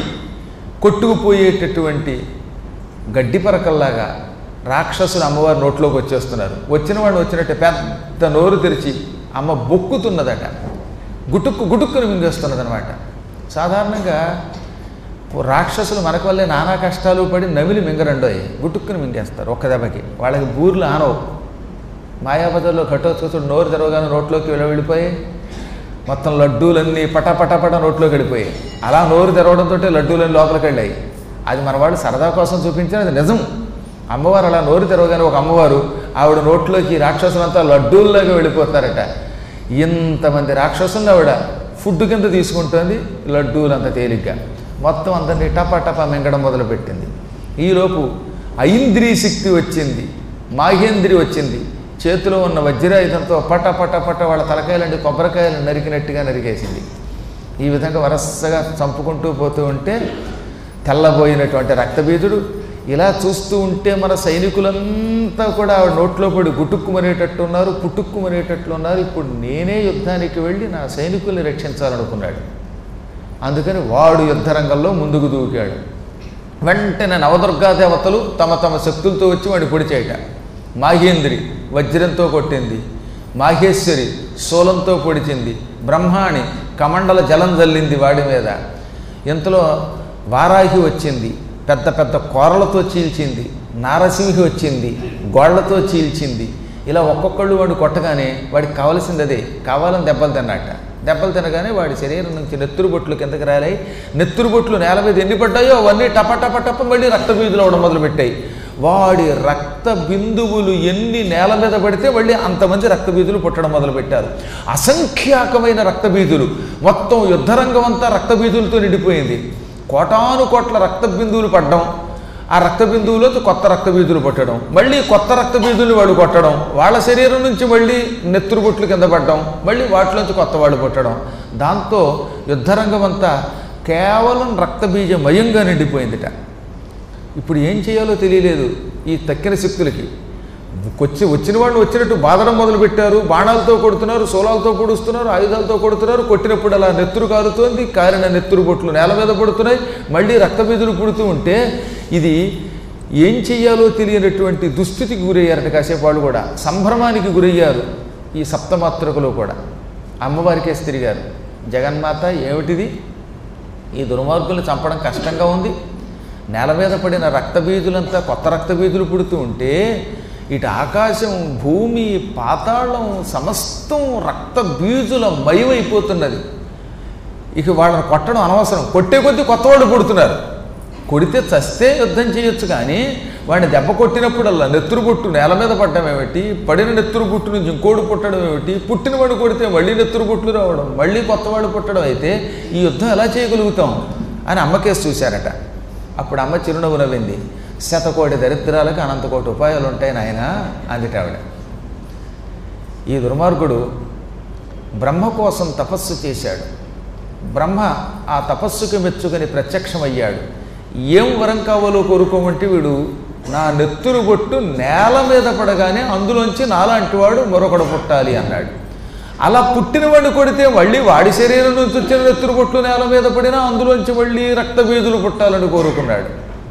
కొట్టుకుపోయేటటువంటి గడ్డి పరకల్లాగా రాక్షసులు అమ్మవారి నోట్లోకి వచ్చేస్తున్నారు వచ్చిన వాడు వచ్చినట్టే పెద్ద నోరు తెరిచి అమ్మ బొక్కుతున్నదట గుటుక్కు గుటుక్కుని మింగేస్తున్నది అనమాట సాధారణంగా రాక్షసులు మనకు వల్లే నానా కష్టాలు పడి నవిలి మింగరండోయి గుటుక్కుని మింగేస్తారు ఒక్క దెబ్బకి వాళ్ళకి బూర్లు ఆనవు మాయాబజార్లో కట్టోత్సవం నోరు తెరవగానే నోట్లోకి వెళ్ళ వెళ్ళిపోయి మొత్తం లడ్డూలన్నీ పట పట పట నోట్లోకి వెళ్ళిపోయాయి అలా నోరు తెరవడంతో లడ్డూలన్నీ లోపలికి వెళ్ళాయి అది మనవాడు సరదా కోసం చూపించిన అది నిజం అమ్మవారు అలా నోరు తెరవగానే ఒక అమ్మవారు ఆవిడ నోట్లోకి రాక్షసులంతా లడ్డూల్లాగా వెళ్ళిపోతారట ఇంతమంది రాక్షసులను ఆవిడ ఫుడ్ కింద తీసుకుంటుంది లడ్డూలంత తేలిగ్గా మొత్తం అందరినీ టపా టపా మింగడం మొదలుపెట్టింది ఈలోపు ఐంద్రీ శక్తి వచ్చింది మాహేంద్రి వచ్చింది చేతిలో ఉన్న వజ్రాయుధంతో పట పట పట వాళ్ళ తలకాయలండి కొబ్బరికాయలు నరికినట్టుగా నరికేసింది ఈ విధంగా వరసగా చంపుకుంటూ పోతూ ఉంటే తెల్లబోయినటువంటి రక్తబీజుడు ఇలా చూస్తూ ఉంటే మన సైనికులంతా కూడా ఆవిడ నోట్లో పడి గుటుక్కుమనేటట్టు ఉన్నారు పుట్టుక్కుమనేటట్లు ఉన్నారు ఇప్పుడు నేనే యుద్ధానికి వెళ్ళి నా సైనికుల్ని రక్షించాలనుకున్నాడు అందుకని వాడు యుద్ధరంగంలో ముందుకు దూకాడు వెంటనే నవదుర్గా దేవతలు తమ తమ శక్తులతో వచ్చి వాడిని పొడిచేయట మాహేంద్రి వజ్రంతో కొట్టింది మాహేశ్వరి శూలంతో పొడిచింది బ్రహ్మాణి కమండల జలం జల్లింది వాడి మీద ఇంతలో వారాహి వచ్చింది పెద్ద పెద్ద కోరలతో చీల్చింది నారసింహి వచ్చింది గోళ్లతో చీల్చింది ఇలా ఒక్కొక్కళ్ళు వాడు కొట్టగానే వాడికి కావలసింది అదే కావాలని దెబ్బలు తిన్నట్ట దెబ్బలు తినగానే వాడి శరీరం నుంచి నెత్తురు బొట్లు కిందకి రాలాయి నెత్తురు బొట్లు నేల మీద ఎన్ని పడ్డాయో అవన్నీ టప టప టప మళ్ళీ రక్త బీజులు అవడం మొదలుపెట్టాయి వాడి రక్త బిందువులు ఎన్ని నేల మీద పడితే మళ్ళీ అంతమంది రక్త బీజులు పుట్టడం మొదలుపెట్టారు అసంఖ్యాకమైన రక్త బీజులు మొత్తం యుద్ధరంగం అంతా రక్త బీజులతో నిండిపోయింది కోటాను కోట్ల రక్త బిందువులు పడ్డం ఆ రక్త బిందువులోకి కొత్త రక్త బీజులు పట్టడం మళ్ళీ కొత్త రక్త బీజులు వాడు కొట్టడం వాళ్ళ శరీరం నుంచి మళ్ళీ నెత్తురు బొట్లు కింద పడ్డం మళ్ళీ వాటిలోంచి కొత్త వాడు పుట్టడం దాంతో యుద్ధరంగం అంతా కేవలం రక్తబీజమయంగా నిండిపోయిందిట ఇప్పుడు ఏం చేయాలో తెలియలేదు ఈ తక్కిన శక్తులకి వచ్చి వచ్చిన వాళ్ళు వచ్చినట్టు బాధడం మొదలు పెట్టారు బాణాలతో కొడుతున్నారు సోలాలతో పొడుస్తున్నారు ఆయుధాలతో కొడుతున్నారు కొట్టినప్పుడు అలా నెత్తురు కారుతోంది కారిన నెత్తురు బొట్లు నేల మీద పడుతున్నాయి మళ్ళీ రక్తబీజులు పుడుతూ ఉంటే ఇది ఏం చెయ్యాలో తెలియనటువంటి దుస్థితికి గురయ్యారట కాసేపు వాళ్ళు కూడా సంభ్రమానికి గురయ్యారు ఈ సప్తమాత్రకులు కూడా అమ్మవారికేసి తిరిగారు జగన్మాత ఏమిటిది ఈ దుర్మార్గుల్ని చంపడం కష్టంగా ఉంది నేల మీద పడిన రక్తబీజులంతా కొత్త రక్తబీజులు పుడుతూ ఉంటే ఇటు ఆకాశం భూమి పాతాళం సమస్తం రక్తబీజుల మయమైపోతున్నది ఇక వాళ్ళని కొట్టడం అనవసరం కొట్టే కొద్దీ కొత్త వాళ్ళు పుడుతున్నారు కొడితే చస్తే యుద్ధం చేయొచ్చు కానీ వాడిని దెబ్బ కొట్టినప్పుడల్లా నెత్తురు పుట్టు నేల మీద పడడం ఏమిటి పడిన నెత్తురు పుట్టు నుంచి ఇంకోడు పుట్టడం ఏమిటి పుట్టిన వాడు కొడితే మళ్ళీ నెత్తురు పుట్లు రావడం మళ్ళీ కొత్తవాడు పుట్టడం అయితే ఈ యుద్ధం ఎలా చేయగలుగుతాం అని అమ్మకేసి చూశారట అప్పుడు అమ్మ చిరునవ్వు నవ్వింది శతకోటి దరిద్రాలకు అనంతకోటి ఉపాయాలు ఉంటాయి నాయన అందుట ఆవిడ ఈ దుర్మార్గుడు బ్రహ్మ కోసం తపస్సు చేశాడు బ్రహ్మ ఆ తపస్సుకి మెచ్చుకొని ప్రత్యక్షమయ్యాడు ఏం వరం కావాలో కోరుకోమంటే వీడు నా నెత్తురు బొట్టు నేల మీద పడగానే అందులోంచి నాలాంటి వాడు మరొకడు పుట్టాలి అన్నాడు అలా పుట్టినవాడిని కొడితే మళ్ళీ వాడి శరీరం నుంచి వచ్చిన నెత్తురు బొట్లు నేల మీద పడినా అందులోంచి మళ్ళీ రక్తబీజులు పుట్టాలని కోరుకున్నాడు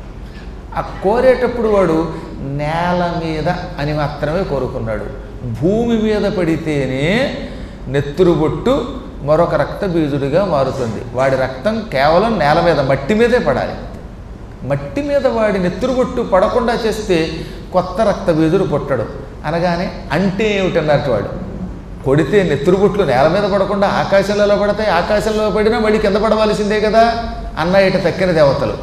ఆ కోరేటప్పుడు వాడు నేల మీద అని మాత్రమే కోరుకున్నాడు భూమి మీద పడితేనే నెత్తురు బొట్టు మరొక రక్త బీజుడిగా మారుతుంది వాడి రక్తం కేవలం నేల మీద మట్టి మీదే పడాలి మట్టి మీద వాడి నెత్తురు బొట్టు పడకుండా చేస్తే కొత్త రక్త బీజుడు పుట్టడు అనగానే అంటే ఏమిటన్నట్టు వాడు కొడితే నెత్తురు బొట్లు నేల మీద పడకుండా ఆకాశంలో ఎలా పడతాయి ఆకాశంలో పడినా మళ్ళీ కింద పడవలసిందే కదా అన్న ఇట తక్కిన దేవతలు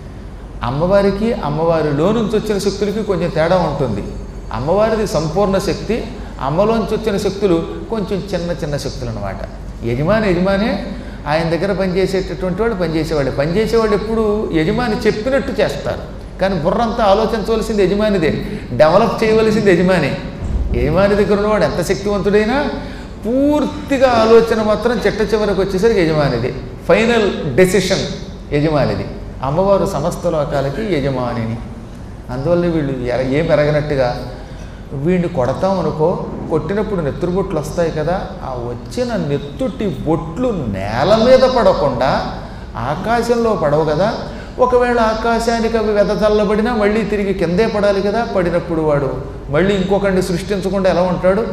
అమ్మవారికి అమ్మవారిలో నుంచి వచ్చిన శక్తులకి కొంచెం తేడా ఉంటుంది అమ్మవారిది సంపూర్ణ శక్తి అమ్మలోంచి వచ్చిన శక్తులు కొంచెం చిన్న చిన్న శక్తులు అనమాట యజమాని యజమానే ఆయన దగ్గర పనిచేసేటటువంటి వాడు పనిచేసేవాడు పనిచేసేవాడు ఎప్పుడు యజమాని చెప్పినట్టు చేస్తారు కానీ బుర్రంతా ఆలోచించవలసింది యజమానిదే డెవలప్ చేయవలసింది యజమాని యజమాని దగ్గర ఉన్నవాడు ఎంత శక్తివంతుడైనా పూర్తిగా ఆలోచన మాత్రం చిట్ట చివరికి వచ్చేసరికి యజమానిది ఫైనల్ డెసిషన్ యజమానిది అమ్మవారు సమస్త లోకాలకి యజమానిని అందువల్ల వీళ్ళు ఎర- ఏం ఎరగనట్టుగా వీడిని కొడతాం అనుకో కొట్టినప్పుడు నెత్తురు బొట్లు వస్తాయి కదా ఆ వచ్చిన నెత్తుటి బొట్లు నేల మీద పడకుండా ఆకాశంలో పడవు కదా ఒకవేళ ఆకాశానికి అవి వెదజల్లబడినా మళ్ళీ తిరిగి కిందే పడాలి కదా పడినప్పుడు వాడు మళ్ళీ ఇంకొకరిని సృష్టించకుండా ఎలా ఉంటాడు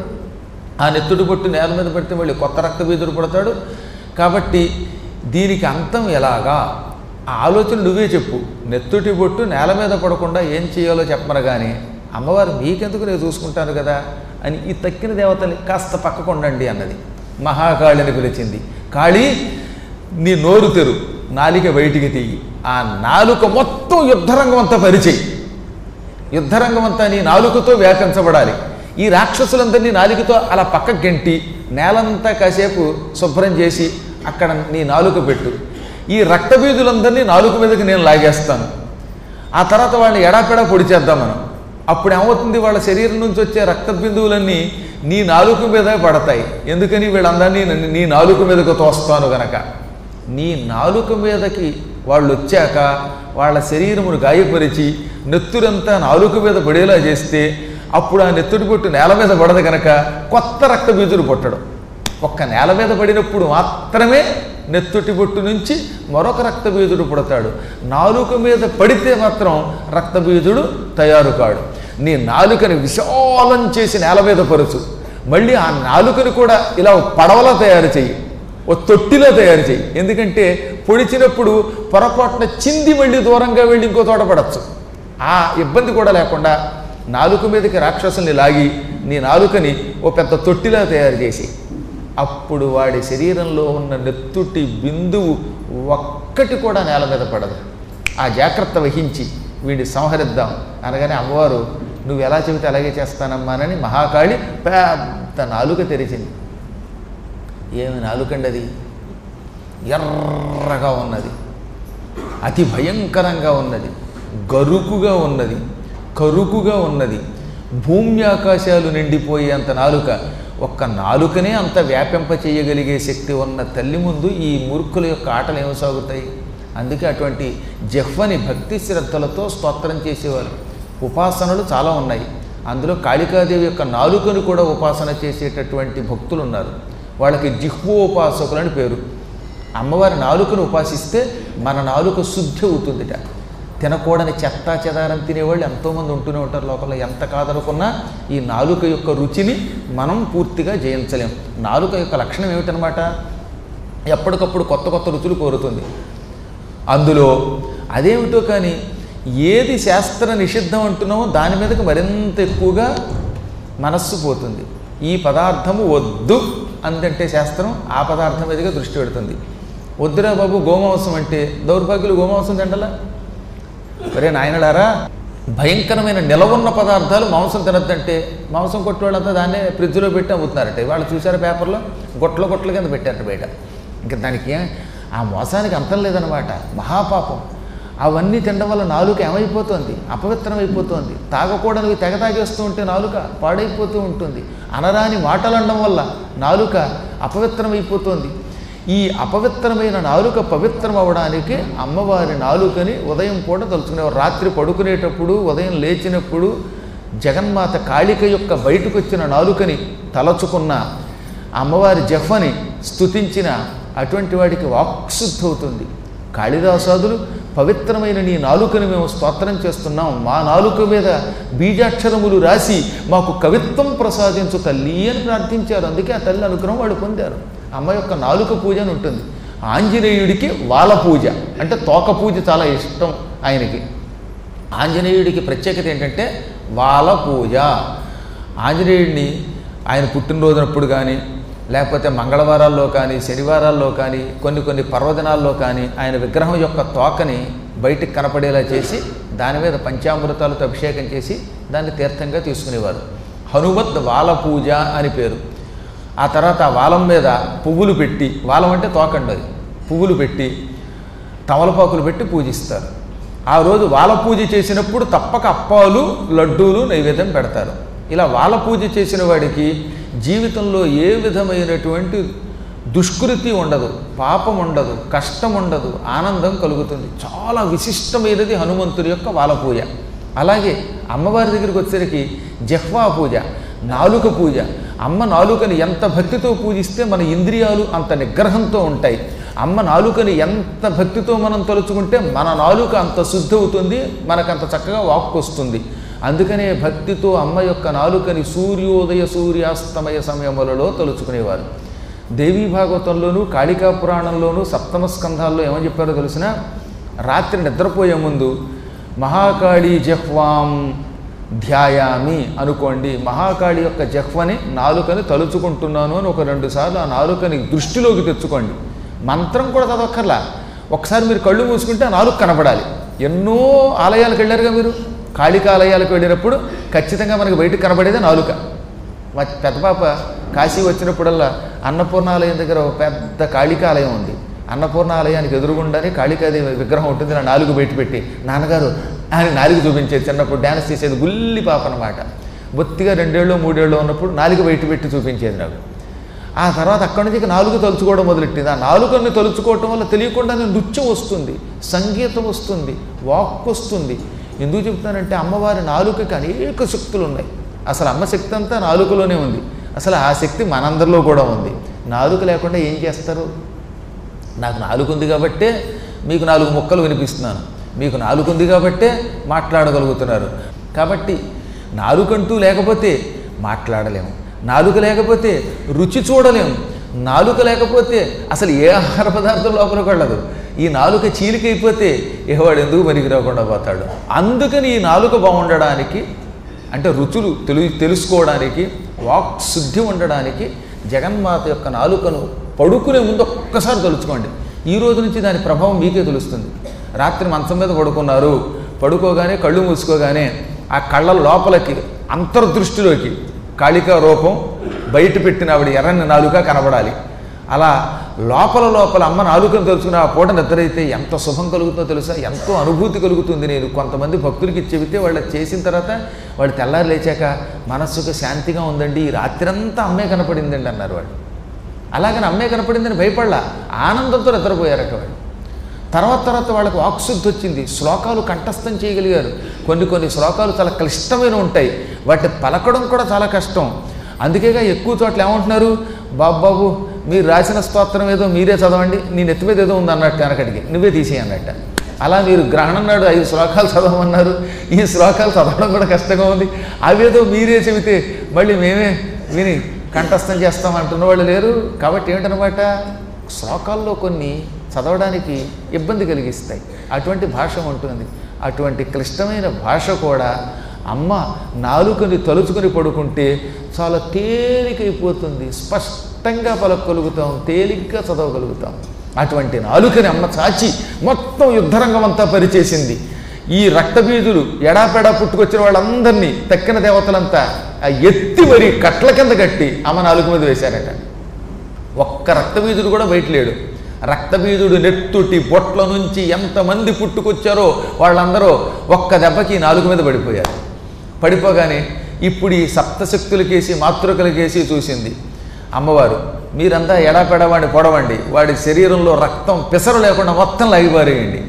ఆ నెత్తుడి బొట్టు నేల మీద పెడితే మళ్ళీ కొత్త రక్త బీదుడు పడతాడు కాబట్టి దీనికి అంతం ఎలాగా ఆ ఆలోచన నువ్వే చెప్పు నెత్తుటి బొట్టు నేల మీద పడకుండా ఏం చేయాలో చెప్పమను కానీ అమ్మవారు మీకెందుకు నేను చూసుకుంటాను కదా అని ఈ తక్కిన దేవతని కాస్త పక్కకు ఉండండి అన్నది మహాకాళిని పిలిచింది కాళీ నీ నోరు తెరు నాలిక బయటికి తీయి ఆ నాలుక మొత్తం యుద్ధరంగం అంతా పరిచేయి యుద్ధరంగం అంతా నీ నాలుకతో వ్యాపించబడాలి ఈ రాక్షసులందరినీ నాలుకతో అలా పక్క గెంటి నేలంతా కాసేపు శుభ్రం చేసి అక్కడ నీ నాలుక పెట్టు ఈ రక్తబీజులందరినీ నాలుక మీదకి నేను లాగేస్తాను ఆ తర్వాత వాళ్ళని ఎడాపెడా పొడి చేద్దాం మనం అప్పుడు ఏమవుతుంది వాళ్ళ శరీరం నుంచి వచ్చే రక్త బిందువులన్నీ నీ నాలుక మీద పడతాయి ఎందుకని వీళ్ళందరినీ నన్ను- నీ నాలుక మీదకు తోస్తాను గనక నీ నాలుక మీదకి వాళ్ళు వచ్చాక వాళ్ళ శరీరమును గాయపరిచి నెత్తురంతా నాలుక మీద పడేలా చేస్తే అప్పుడు ఆ నెత్తుడి పొట్టు నేల మీద పడదు కనుక కొత్త రక్త బీజులు పుట్టడం ఒక్క నేల మీద పడినప్పుడు మాత్రమే నెత్తుటి బొట్టు నుంచి మరొక రక్తబీజుడు పుడతాడు నాలుక మీద పడితే మాత్రం రక్తబీజుడు తయారు కాడు నీ నాలుకని విశాలం చేసి నేల మీద పరుచు మళ్ళీ ఆ నాలుకని కూడా ఇలా పడవలా తయారు చెయ్యి ఓ తొట్టిలో తయారు చెయ్యి ఎందుకంటే పొడిచినప్పుడు పొరపాటున చింది మళ్ళీ దూరంగా వెళ్ళి ఇంకో తోట పడచ్చు ఆ ఇబ్బంది కూడా లేకుండా నాలుక మీదకి రాక్షసుల్ని లాగి నీ నాలుకని ఓ పెద్ద తొట్టిలా తయారు చేసి అప్పుడు వాడి శరీరంలో ఉన్న నెత్తుటి బిందువు ఒక్కటి కూడా నేల మీద పడదు ఆ జాగ్రత్త వహించి వీడిని సంహరిద్దాం అనగానే అమ్మవారు నువ్వు ఎలా చెబితే అలాగే చేస్తానమ్మానని మహాకాళి పెద్ద నాలుక తెరిచింది ఏమి నాలుకండి అది ఎర్రగా ఉన్నది అతి భయంకరంగా ఉన్నది గరుకుగా ఉన్నది కరుకుగా ఉన్నది భూమి ఆకాశాలు నిండిపోయేంత నాలుక ఒక్క నాలుకనే అంత వ్యాపింప చేయగలిగే శక్తి ఉన్న తల్లి ముందు ఈ మూర్ఖుల యొక్క ఆటలు ఏమి సాగుతాయి అందుకే అటువంటి జహ్వని భక్తి శ్రద్ధలతో స్తోత్రం చేసేవారు ఉపాసనలు చాలా ఉన్నాయి అందులో కాళికాదేవి యొక్క నాలుకను కూడా ఉపాసన చేసేటటువంటి భక్తులు ఉన్నారు వాళ్ళకి జిహ్వోపాసకులు అని పేరు అమ్మవారి నాలుకను ఉపాసిస్తే మన నాలుక శుద్ధి అవుతుందిట తినకూడని చెత్త చెదారం తినేవాళ్ళు ఎంతోమంది ఉంటూనే ఉంటారు లోపల ఎంత కాదనుకున్నా ఈ నాలుక యొక్క రుచిని మనం పూర్తిగా జయించలేం నాలుక యొక్క లక్షణం ఏమిటనమాట ఎప్పటికప్పుడు కొత్త కొత్త రుచులు కోరుతుంది అందులో అదేమిటో కానీ ఏది శాస్త్ర నిషిద్ధం అంటున్నామో దాని మీదకి మరింత ఎక్కువగా మనస్సు పోతుంది ఈ పదార్థము వద్దు అందంటే శాస్త్రం ఆ పదార్థం మీదుగా దృష్టి పెడుతుంది వద్దురా బాబు గోమాంసం అంటే దౌర్భాగ్యులు గోమాంసం తిండలా ఒరే నాయనడారా భయంకరమైన నిలవున్న పదార్థాలు మాంసం తినద్దంటే మాంసం కొట్టువాళ్ళంతా దాన్నే ఫ్రిడ్జ్లో పెట్టి అమ్ముతున్నారట వాళ్ళు చూసారా పేపర్లో గొట్టల గొట్టల కింద పెట్టారట బయట ఇంకా దానికి ఏం- ఆ మోసానికి అంతం లేదనమాట మహాపాపం అవన్నీ తినడం వల్ల నాలుక ఏమైపోతుంది అపవిత్రమైపోతుంది తాగకూడనివి తెగ తాగేస్తూ ఉంటే నాలుక పాడైపోతూ ఉంటుంది అనరాని మాటలు అనడం వల్ల నాలుక అపవిత్రమైపోతుంది ఈ అపవిత్రమైన నాలుక పవిత్రం అవడానికి అమ్మవారి నాలుకని ఉదయం పూట తలుచుకునేవారు రాత్రి పడుకునేటప్పుడు ఉదయం లేచినప్పుడు జగన్మాత కాళిక యొక్క బయటకు వచ్చిన నాలుకని తలచుకున్న అమ్మవారి జఫని స్తుతించిన అటువంటి వాడికి వాక్శుద్ధి అవుతుంది కాళిదాసాదులు పవిత్రమైన నీ నాలుకని మేము స్తోత్రం చేస్తున్నాం మా నాలుక మీద బీజాక్షరములు రాసి మాకు కవిత్వం ప్రసాదించు తల్లి అని ప్రార్థించారు అందుకే ఆ తల్లి అనుగ్రహం వాళ్ళు పొందారు అమ్మ యొక్క నాలుక పూజ అని ఉంటుంది ఆంజనేయుడికి వాల పూజ అంటే తోక పూజ చాలా ఇష్టం ఆయనకి ఆంజనేయుడికి ప్రత్యేకత ఏంటంటే వాల పూజ ఆంజనేయుడిని ఆయన పుట్టినరోజునప్పుడు కానీ లేకపోతే మంగళవారాల్లో కానీ శనివారాల్లో కానీ కొన్ని కొన్ని పర్వదినాల్లో కానీ ఆయన విగ్రహం యొక్క తోకని బయటికి కనపడేలా చేసి దాని మీద పంచామృతాలతో అభిషేకం చేసి దాన్ని తీర్థంగా తీసుకునేవారు హనుమత్ వాల పూజ అని పేరు ఆ తర్వాత ఆ వాలం మీద పువ్వులు పెట్టి వాలం అంటే తోకండి అది పువ్వులు పెట్టి తమలపాకులు పెట్టి పూజిస్తారు ఆ రోజు వాల పూజ చేసినప్పుడు తప్పక అప్పాలు లడ్డూలు నైవేద్యం పెడతారు ఇలా వాల పూజ చేసిన వాడికి జీవితంలో ఏ విధమైనటువంటి దుష్కృతి ఉండదు పాపం ఉండదు కష్టం ఉండదు ఆనందం కలుగుతుంది చాలా విశిష్టమైనది హనుమంతుడి యొక్క వాల పూజ అలాగే అమ్మవారి దగ్గరికి వచ్చేసరికి జహ్వా పూజ నాలుక పూజ అమ్మ నాలుకని ఎంత భక్తితో పూజిస్తే మన ఇంద్రియాలు అంత నిగ్రహంతో ఉంటాయి అమ్మ నాలుకని ఎంత భక్తితో మనం తలుచుకుంటే మన నాలుక అంత శుద్ధి అవుతుంది మనకంత చక్కగా వాక్కు వస్తుంది అందుకనే భక్తితో అమ్మ యొక్క నాలుకని సూర్యోదయ సూర్యాస్తమయ సమయములలో తలుచుకునేవారు దేవీ భాగవతంలోనూ కాళికా పురాణంలోనూ సప్తమ స్కంధాల్లో ఏమని చెప్పారో తెలిసిన రాత్రి నిద్రపోయే ముందు మహాకాళీ జహ్వాం ధ్యాయామి అనుకోండి మహాకాళి యొక్క జహ్వని నాలుకని తలుచుకుంటున్నాను అని ఒక రెండు సార్లు ఆ నాలుకని దృష్టిలోకి తెచ్చుకోండి మంత్రం కూడా చదవక్కర్లా ఒకసారి మీరు కళ్ళు మూసుకుంటే ఆ నాలుగు కనపడాలి ఎన్నో ఆలయాలకు వెళ్ళారుగా మీరు కాళిక ఆలయాలకు వెళ్ళినప్పుడు ఖచ్చితంగా మనకి బయటకు కనబడేదే నాలుక మా పెద్ద పాప కాశీ వచ్చినప్పుడల్లా అన్నపూర్ణాలయం దగ్గర ఒక పెద్ద కాళికాలయం ఉంది అన్నపూర్ణాలయానికి ఎదురుగుండానే కాళికాదేవి విగ్రహం ఉంటుంది నా నాలుగు బయట పెట్టి నాన్నగారు అని నాలుగు చూపించేది చిన్నప్పుడు డ్యాన్స్ చేసేది గుల్లి పాప అనమాట బొత్తిగా రెండేళ్ళు మూడేళ్ళు ఉన్నప్పుడు నాలుగు బయట పెట్టి చూపించేది నాకు ఆ తర్వాత అక్కడి నుంచి ఇక నాలుగు తలుచుకోవడం మొదలెట్టింది ఆ నాలుగుని తలుచుకోవటం వల్ల తెలియకుండానే నృత్యం వస్తుంది సంగీతం వస్తుంది వాక్ వస్తుంది ఎందుకు చెప్తానంటే అమ్మవారి నాలుకకి అనేక శక్తులు ఉన్నాయి అసలు అమ్మ శక్తి అంతా నాలుకలోనే ఉంది అసలు ఆ శక్తి మనందరిలో కూడా ఉంది నాలుక లేకుండా ఏం చేస్తారు నాకు నాలుగు ఉంది కాబట్టే మీకు నాలుగు ముక్కలు వినిపిస్తున్నాను మీకు నాలుగు ఉంది కాబట్టే మాట్లాడగలుగుతున్నారు కాబట్టి నాలుకంటూ లేకపోతే మాట్లాడలేము నాలుక లేకపోతే రుచి చూడలేము నాలుక లేకపోతే అసలు ఏ ఆహార పదార్థం లోపలికి వెళ్ళదు ఈ నాలుక చీలికైపోతే ఏవాడు ఎందుకు పనికి రాకుండా పోతాడు అందుకని ఈ నాలుక బాగుండడానికి అంటే రుచులు తెలు తెలుసుకోవడానికి వాక్ శుద్ధి ఉండడానికి జగన్మాత యొక్క నాలుకను పడుకునే ముందు ఒక్కసారి తలుచుకోండి ఈ రోజు నుంచి దాని ప్రభావం మీకే తెలుస్తుంది రాత్రి మంచం మీద పడుకున్నారు పడుకోగానే కళ్ళు మూసుకోగానే ఆ కళ్ళ లోపలికి అంతర్దృష్టిలోకి కాళికా రూపం బయట పెట్టిన ఆవిడ ఎర్రని నాలుక కనబడాలి అలా లోపల లోపల అమ్మ నాలుకను తెలుసుకుని ఆ పూట నిద్రైతే ఎంత శుభం కలుగుతుందో తెలుసా ఎంతో అనుభూతి కలుగుతుంది నేను కొంతమంది భక్తులకి చెబితే వాళ్ళు చేసిన తర్వాత వాళ్ళు తెల్లారి లేచాక మనస్సుకు శాంతిగా ఉందండి ఈ రాత్రంతా అమ్మే కనపడిందండి అన్నారు వాళ్ళు అలాగని అమ్మే కనపడిందని భయపడలా ఆనందంతో నిద్రపోయారట వాళ్ళు తర్వాత తర్వాత వాళ్ళకు వాక్శుద్ధి వచ్చింది శ్లోకాలు కంఠస్థం చేయగలిగారు కొన్ని కొన్ని శ్లోకాలు చాలా క్లిష్టమైన ఉంటాయి వాటిని పలకడం కూడా చాలా కష్టం అందుకేగా ఎక్కువ చోట్ల ఏమంటున్నారు బాబు బాబు మీరు రాసిన స్తోత్రం ఏదో మీరే చదవండి నీ నెత్తి మీద ఏదో ఉంది అన్నట్టు వెనకటికి నువ్వే తీసేయి అన్నట్ట అలా మీరు గ్రహణం నాడు ఐదు శ్లోకాలు చదవమన్నారు ఈ శ్లోకాలు చదవడం కూడా కష్టంగా ఉంది అవేదో మీరే చెబితే మళ్ళీ మేమే విని కంఠస్థం చేస్తాం అంటున్న వాళ్ళు లేరు కాబట్టి ఏమిటనమాట శ్లోకాల్లో కొన్ని చదవడానికి ఇబ్బంది కలిగిస్తాయి అటువంటి భాష ఉంటుంది అటువంటి క్లిష్టమైన భాష కూడా అమ్మ నాలుకని తలుచుకుని పడుకుంటే చాలా తేలికైపోతుంది స్పష్టంగా పలకగలుగుతాం తేలిగ్గా చదవగలుగుతాం అటువంటి నాలుకని అమ్మ చాచి మొత్తం యుద్ధరంగం అంతా పరిచేసింది ఈ రక్తబీజులు ఎడాపెడా పుట్టుకొచ్చిన వాళ్ళందరినీ తక్కిన దేవతలంతా ఆ ఎత్తి మరి కట్ల కింద కట్టి అమ్మ నాలుగు మీద వేశారట ఒక్క రక్తబీజుడు కూడా బయట లేడు రక్తబీజుడు నెత్తుటి బొట్ల నుంచి ఎంతమంది పుట్టుకొచ్చారో వాళ్ళందరూ ఒక్క దెబ్బకి నాలుగు మీద పడిపోయారు పడిపోగానే ఇప్పుడు ఈ సప్తశక్తులకేసి మాతృకలకేసి చూసింది అమ్మవారు మీరంతా ఎడాపెడా వాడిని పొడవండి వాడి శరీరంలో రక్తం పిసరు లేకుండా మొత్తం లాగిపారేయండి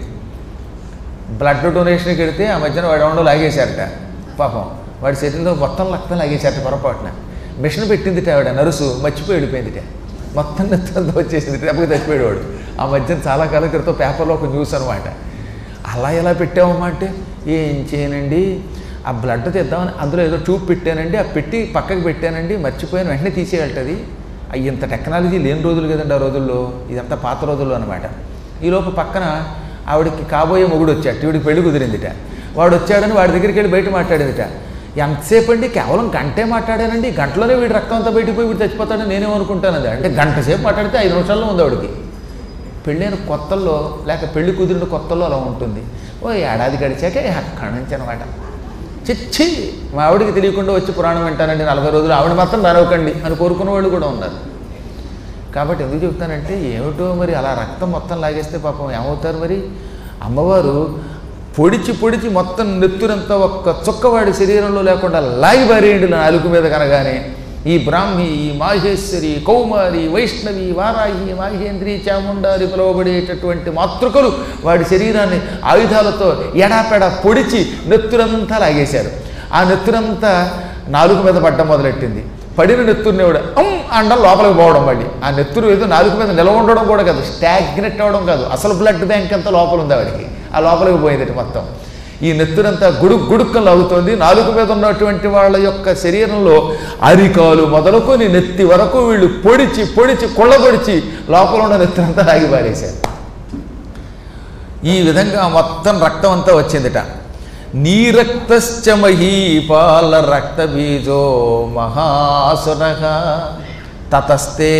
బ్లడ్ డొనేషన్కి వెడితే ఆ మధ్యన వాడు ఎవడో లాగేశారట పాపం వాడి శరీరంలో మొత్తం రక్తం లాగేశారట పొరపాటున మిషన్ పెట్టిందిట ఆవిడ నరుసు మర్చిపోయి వెళ్ళిపోయిందిట మొత్తం నెత్తంతో వచ్చేసింది దెబ్బకి చచ్చిపోయాడు వాడు ఆ మధ్యన చాలా కాలం క్రితం పేపర్లో ఒక న్యూస్ అనమాట అలా ఎలా పెట్టామమ్మా అంటే ఏం చేయనండి ఆ బ్లడ్ తెద్దామని అందులో ఏదో ట్యూబ్ పెట్టానండి ఆ పెట్టి పక్కకి పెట్టానండి మర్చిపోయాను వెంటనే తీసేయాలటది అయ్యి ఇంత టెక్నాలజీ లేని రోజులు కదండి ఆ రోజుల్లో ఇదంతా పాత రోజుల్లో అనమాట ఈలోపు పక్కన ఆవిడకి కాబోయే మొగుడు వచ్చాడు వీడికి పెళ్లి కుదిరిందిట వాడు వచ్చాడని వాడి దగ్గరికి వెళ్ళి బయట మాట్లాడేదిట ఎంతసేపు అండి కేవలం గంటే మాట్లాడానండి గంటలోనే వీడి రక్తం అంతా బయటికి పోయి వీడు చచ్చిపోతాడని నేనేమనుకుంటానండి అంటే గంట సేపు మాట్లాడితే ఐదు నిమిషాల్లో ఉంది ఆవిడకి పెళ్ళైన కొత్తల్లో లేక పెళ్లి కుదిరిన కొత్తల్లో అలా ఉంటుంది ఓ ఏడాది గడిచాక అక్కడి నుంచి అనమాట చిచ్చి మా ఆవిడకి తెలియకుండా వచ్చి పురాణం వింటానండి నలభై రోజులు ఆవిడ మాత్రం నరవకండి అని కోరుకున్న వాళ్ళు కూడా ఉన్నారు కాబట్టి ఎందుకు చెప్తానంటే ఏమిటో మరి అలా రక్తం మొత్తం లాగేస్తే పాపం ఏమవుతారు మరి అమ్మవారు పొడిచి పొడిచి మొత్తం నెత్తురంతా ఒక్క చుక్కవాడి శరీరంలో లేకుండా లాగి పారేయండి నాలుగు మీద కనగానే ఈ బ్రాహ్మి ఈ మాహేశ్వరి కౌమారి వైష్ణవి వారాహి మాహేంద్రి చాముండారి పిలువబడేటటువంటి మాతృకలు వాడి శరీరాన్ని ఆయుధాలతో ఎడాపెడా పొడిచి నెత్తురంతా లాగేశారు ఆ నెత్తురంతా నాలుగు మీద పడ్డం మొదలెట్టింది పడిన నెత్తురుని కూడా అమ్ అండం లోపలికి పోవడం మళ్ళీ ఆ నెత్తురు ఏదో నాలుగు మీద నిలవ ఉండడం కూడా కాదు స్టాగ్నెట్ అవ్వడం కాదు అసలు బ్లడ్ బ్యాంక్ అంతా లోపల ఉంది ఆవిడకి ఆ లోపలికి పోయింది మొత్తం ఈ నెత్తురంతా గుడుక్ గుడుక్కలు అవుతోంది నాలుగు మీద ఉన్నటువంటి వాళ్ళ యొక్క శరీరంలో అరికాలు మొదలుకొని నెత్తి వరకు వీళ్ళు పొడిచి పొడిచి కొళ్ళబొడిచి లోపల ఉన్న నెత్తురంతా రాగి పారేశారు ఈ విధంగా మొత్తం రక్తం అంతా వచ్చిందిట నీరక్తశ్చ మహీపాల రక్తబీజో మహాసుర తతస్తే